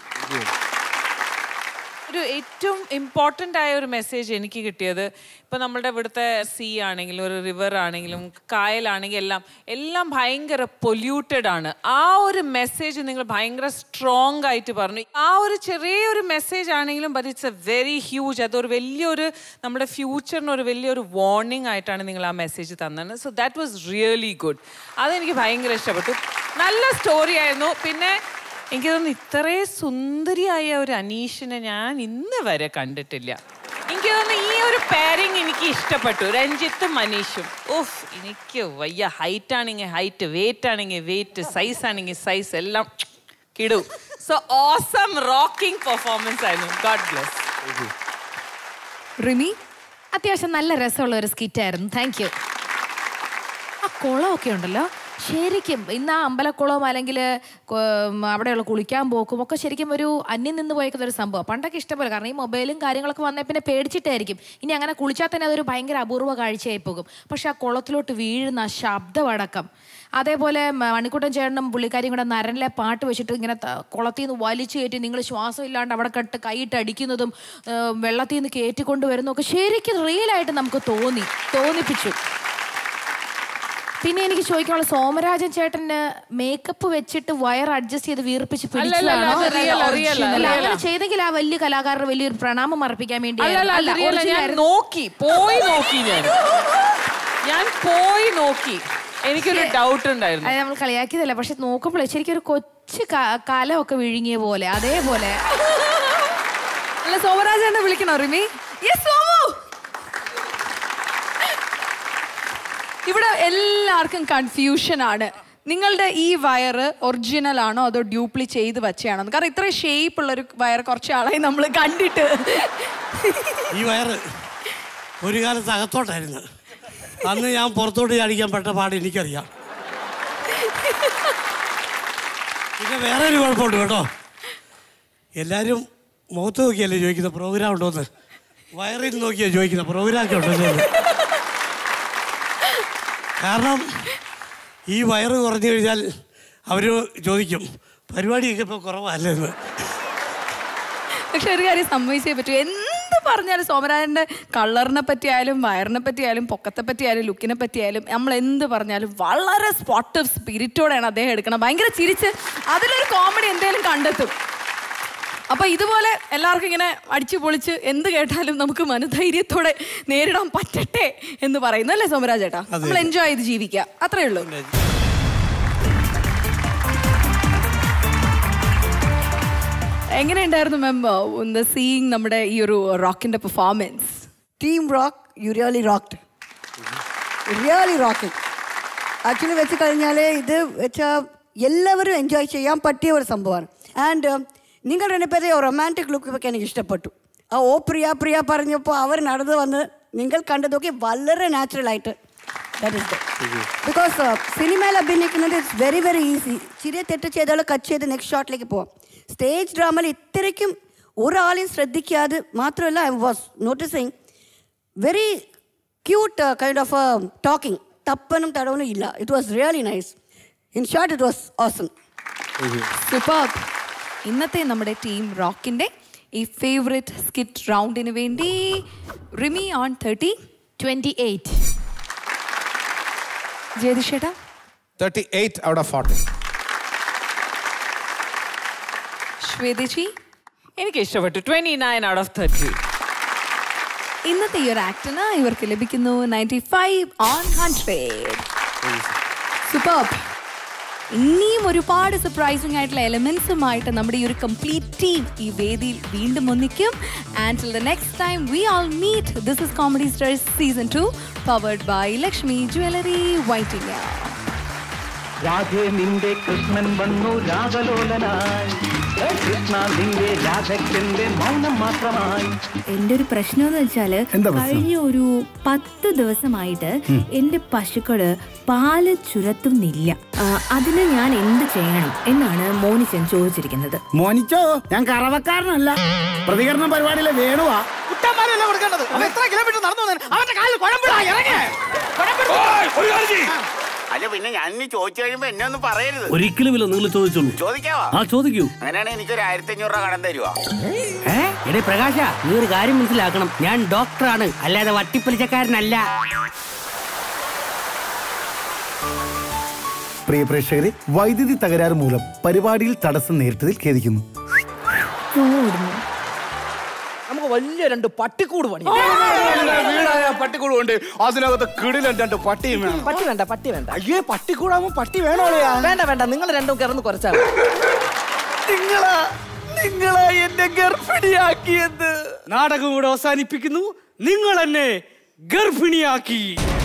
ഒരു ഏറ്റവും ഇമ്പോർട്ടൻ്റ് ആയ ഒരു മെസ്സേജ് എനിക്ക് കിട്ടിയത് ഇപ്പം നമ്മളുടെ ഇവിടുത്തെ സീ ആണെങ്കിലും ഒരു റിവർ ആണെങ്കിലും കായലാണെങ്കിലും എല്ലാം എല്ലാം ഭയങ്കര പൊല്യൂട്ടഡ് ആണ് ആ ഒരു മെസ്സേജ് നിങ്ങൾ ഭയങ്കര സ്ട്രോങ് ആയിട്ട് പറഞ്ഞു ആ ഒരു ചെറിയൊരു മെസ്സേജ് ആണെങ്കിലും but it's a very huge അതൊരു വലിയൊരു നമ്മുടെ ഫ്യൂച്ചറിന് ഒരു വലിയൊരു വാർണിംഗ് ആയിട്ടാണ് നിങ്ങൾ ആ മെസ്സേജ് തന്നത് so that was really good അതെനിക്ക് ഭയങ്കര ഇഷ്ടപ്പെട്ടു നല്ല സ്റ്റോറി ആയിരുന്നു പിന്നെ എനിക്ക് തോന്നുന്നു ഇത്രയും സുന്ദരിയായ ഒരു അനീഷിനെ ഞാൻ ഇന്ന് വരെ കണ്ടിട്ടില്ല എനിക്ക് തോന്നുന്നു ഈ ഒരു പാരിങ് എനിക്ക് ഇഷ്ടപ്പെട്ടു രഞ്ജിത്തും മനീഷും ഓഫ് എനിക്ക് വയ്യ ഹൈറ്റ് ആണെങ്കിൽ ഹൈറ്റ് വെയിറ്റ് ആണെങ്കിൽ വെയിറ്റ് സൈസ് ആണെങ്കിൽ സൈസ് എല്ലാം കിടു സോ ഓസം റോക്കിംഗ് പെർഫോമൻസ് ആയിരുന്നു ഗോഡ് ബ്ലസ് റിമി അത്യാവശ്യം നല്ല രസമുള്ള ഒരു സ്കിറ്റ് ആയിരുന്നു താങ്ക് യു ആ കുളമൊക്കെ ഉണ്ടല്ലോ ശരിക്കും ഇന്ന് ആ അമ്പലക്കുളവും അല്ലെങ്കിൽ അവിടെയുള്ള കുളിക്കാൻ പോക്കും ഒക്കെ ശരിക്കും ഒരു അന്യം നിന്ന് പോയേക്കുന്ന ഒരു സംഭവം പണ്ടൊക്കെ ഇഷ്ടപോലെ കാരണം ഈ മൊബൈലും കാര്യങ്ങളൊക്കെ വന്നേ പിന്നെ പേടിച്ചിട്ടായിരിക്കും ഇനി അങ്ങനെ കുളിച്ചാൽ തന്നെ അതൊരു ഭയങ്കര അപൂർവ കാഴ്ചയായി പോകും പക്ഷെ ആ കുളത്തിലോട്ട് വീഴുന്ന ആ ശബ്ദമടക്കം അതേപോലെ മ- മണിക്കുട്ടൻ ചേട്ടനും പുള്ളിക്കാരിയും കൂടെ നരനിലെ പാട്ട് വെച്ചിട്ട് ഇങ്ങനെ ത- കുളത്തിൽ നിന്ന് വലിച്ചു കയറ്റി നിങ്ങൾ ശ്വാസം ഇല്ലാണ്ട് അവിടെ കെട്ട് കൈയിട്ട് അടിക്കുന്നതും ഏഹ് വെള്ളത്തിൽ നിന്ന് കയറ്റിക്കൊണ്ട് വരുന്നതൊക്കെ ശരിക്കും റിയലായിട്ട് നമുക്ക് തോന്നി തോന്നിപ്പിച്ചു പിന്നെ എനിക്ക് ചോദിക്കാനുള്ള സോമരാജൻ ചേട്ടന് മേക്കപ്പ് വെച്ചിട്ട് വയർ അഡ്ജസ്റ്റ് ചെയ്ത് വീർപ്പിച്ച് അല്ല, അല്ല, പിടിച്ചതാണോ അത് real ആ, real ആ, അല്ല, real ആ. അങ്ങനെ ചെയ്തെങ്കിൽ ആ വലിയ കലാകാരന് വലിയൊരു പ്രണാമം അർപ്പിക്കാൻ വേണ്ടി അല്ലല്ല അത് real ആ. ഞാൻ നോക്കി പോയി നോക്കി ഞാൻ ഞാൻ പോയി നോക്കി എനിക്കൊരു ഡൗട്ട് ഉണ്ടായിരുന്നു അത് നമ്മൾ കളിയാക്കിയതല്ല പക്ഷെ നോക്കുമ്പോഴേ ശരിക്കും ഒരു കൊച്ചു ക- കലമൊക്കെ വിഴുങ്ങിയ പോലെ അതേപോലെ അല്ല സോമരാജനെ വിളിക്കണോ റിമി യെസ് സോമു ഇവിടെ എല്ലാവർക്കും കൺഫ്യൂഷൻ ആണ് നിങ്ങളുടെ ഈ വയറ് ഒറിജിനൽ ആണോ അതോ ഡ്യൂപ്ലി ചെയ്ത് വെച്ചാണോ കാരണം ഇത്ര ഷേപ്പ് ഉള്ള ഒരു വയർ കുറച്ച് ആളായി നമ്മൾ കണ്ടിട്ട് ഈ വയറ് ഒരു കാലത്ത് അകത്തോട്ടായിരുന്നു അന്ന് ഞാൻ പുറത്തോട്ട് ചാടിക്കാൻ പെട്ട പാട് എനിക്കറിയാം പിന്നെ വേറെ ഒരു കുഴപ്പമുണ്ട് കേട്ടോ എല്ലാവരും മുഖത്ത് നോക്കിയല്ലേ ചോദിക്കുന്ന പ്രോഗ്രാം ഉണ്ടോന്ന് വയറിൽ നോക്കിയാ ചോദിക്കുന്ന പ്രോഗ്രാമൊക്കെ ഉണ്ടോ കാരണം ഈ വയറ് കുറഞ്ഞു കഴിഞ്ഞാൽ അവർ ചോദിക്കും പരിപാടിയൊക്കെ ഇപ്പോൾ കുറവല്ലെന്ന് പക്ഷെ ഒരു കാര്യം സമ്മതിച്ചേ പറ്റൂ എന്ത് പറഞ്ഞാലും സോമരാജന്റെ കളറിനെ പറ്റിയായാലും വയറിനെ പറ്റിയായാലും പൊക്കത്തെ പറ്റിയായാലും ലുക്കിനെ പറ്റിയായാലും നമ്മൾ എന്ത് പറഞ്ഞാലും വളരെ സ്പോട്ടീവ് സ്പിരിറ്റോടെയാണ് അദ്ദേഹം എടുക്കണം ഭയങ്കര ചിരിച്ച് അതിലൊരു കോമഡി എന്തെങ്കിലും കണ്ടെത്തും അപ്പൊ ഇതുപോലെ എല്ലാവർക്കും ഇങ്ങനെ അടിച്ചു പൊളിച്ച് എന്ത് കേട്ടാലും നമുക്ക് മനധൈര്യത്തോടെ നേരിടാൻ പറ്റട്ടെ എന്ന് പറയുന്നു അല്ലേ സോമരാജേട്ടാ അതെ. നമ്മൾ എൻജോയ് ചെയ്ത് ജീവിക്കുക അത്രേ ഉള്ളൂ എങ്ങനെയുണ്ടായിരുന്നു മാം സീയിങ് നമ്മുടെ ഈ ഒരു റോക്കിന്റെ performance team rock you really rocked really rocking actually വെച്ച് കഴിഞ്ഞാൽ ഇത് വെച്ചാൽ എല്ലാവരും എൻജോയ് ചെയ്യാൻ പറ്റിയ ഒരു സംഭവമാണ് ആൻഡ് നിങ്ങൾ രണ്ടുപേരെ റൊമാൻറ്റിക് ലുക്ക് ഒക്കെ എനിക്ക് ഇഷ്ടപ്പെട്ടു ആ ഓ പ്രിയ പ്രിയ പറഞ്ഞപ്പോൾ അവർ നടന്നു വന്ന് നിങ്ങൾ കണ്ടതൊക്കെ വളരെ നാച്ചുറലായിട്ട് ദാറ്റ് ഇസ് ബിക്കോസ് സിനിമയിൽ അഭിനയിക്കുന്നത് ഇറ്റ്സ് വെരി വെരി ഈസി ചെറിയ തെറ്റ് ചെയ്താൽ കട്ട് ചെയ്ത് നെക്സ്റ്റ് ഷോട്ടിലേക്ക് പോവാം സ്റ്റേജ് ഡ്രാമയിൽ ഇത്രയ്ക്കും ഒരാളെയും ശ്രദ്ധിക്കാതെ മാത്രമല്ല I was noticing very cute kind of talking തപ്പനും തടവനും ഇല്ല it was really nice in short it was awesome super ഇന്നത്തെ നമ്മുടെ ടീം റോക്കിന്റെ ഈ ഫേവറേറ്റ് സ്കിറ്റ് റൗണ്ടിന് വേണ്ടി Rimi on thirty twenty eight ജ്യോതിഷേട്ടാ thirty eight out of forty Shwethaji എനിക്ക് ഇഷ്ടപ്പെട്ടു twenty nine out of thirty ഇന്നത്തെ ഈ ഒരു ആക്ടിന് ഇവർക്ക് ലഭിക്കുന്നു ninety five on hundred super ഇനിയും ഒരുപാട് സർപ്രൈസിംഗ് ആയിട്ടുള്ള എലമെന്റ്സുമായിട്ട് നമ്മുടെ ഈ ഒരു കംപ്ലീറ്റ് ടീം ഈ വേദിയിൽ വീണ്ടും ഒന്നിക്കും and the next time we all meet this is comedy stars season two powered by Lakshmi jewellery വൈറ്റിംഗ രാധേ നിന്റെ കൃഷ്ണൻ വന്നു രാഗലോലനായി ഏ കൃഷ്ണ നിന്റെ രാധയ്ക്കെന്റെ മൗനം മാത്രമായി എന്റെ ഒരു പ്രശ്നം എന്ന് വെച്ചാല് എന്താ പ്രശ്നം? കഴിഞ്ഞ ഒരു പത്ത് ദിവസമായിട്ട് എന്റെ പശുക്കള് പാല് ചുരത്തുന്നില്ല ആ, അതിന് ഞാൻ എന്ത് ചെയ്യണം എന്നാണ് മോനിച്ചൻ ചോദിച്ചിരിക്കുന്നത് മോനിച്ചോ ഞാൻ കറവക്കാരനല്ല പ്രതികരണ പരിപാടിയിലെ വേണുവാ കുട്ടന്മാരല്ല കൊടുക്കേണ്ടത് അവൻ എത്ര കിലോമീറ്റർ നടന്നു വന്നേ? അവന്റെ കാലിൽ കുഴമ്പിടാ ഇറങ്ങേ അല്ല പിന്നെ ഞാൻ ഇനി ചോദിച്ചു കഴിയുമ്പോ എന്നെ ഒന്നും പറയരുത് ഒരിക്കലുമില്ല നിങ്ങൾ ചോദിച്ചോളൂ ചോദിക്കാവാ ആ ചോദിക്കൂ അങ്ങനെയാണെങ്കിൽ എനിക്കൊരു ആയിരത്തി അഞ്ഞൂറ് രൂപ കടം തരുവാ ഏ എടേ പ്രകാശ നീ ഒരു കാര്യം മനസ്സിലാക്കണം ഞാൻ ഡോക്ടറാണ് അല്ലാതെ വട്ടിപ്പലിച്ചക്കാരനല്ല പ്രിയ പ്രേക്ഷകരെ വൈദ്യുതി തകരാറ് മൂലം പരിപാടിയിൽ തടസ്സം നേരിട്ടതിൽ ഖേദിക്കുന്നു നമുക്ക് വലിയ രണ്ട് പട്ടിക്കൂട് പണി വീടായ പട്ടിക്കൂട് കൊണ്ട് അതിനകത്ത് കിടിലൻ രണ്ട് പട്ടിയും വേണം പട്ടി വേണ്ട പട്ടി വേണ്ട അയ്യേ പട്ടിക്കൂടാകുമ്പോ പട്ടി വേണോളയാ വേണ്ട വേണ്ട നിങ്ങൾ രണ്ടും കിടന്ന് കുറച്ചാൽ നിങ്ങളാ നിങ്ങളാ എന്നെ ഗർഭിണിയാക്കിയത് നാടകം കൂടെ അവസാനിപ്പിക്കുന്നു നിങ്ങൾ എന്നെ ഗർഭിണിയാക്കി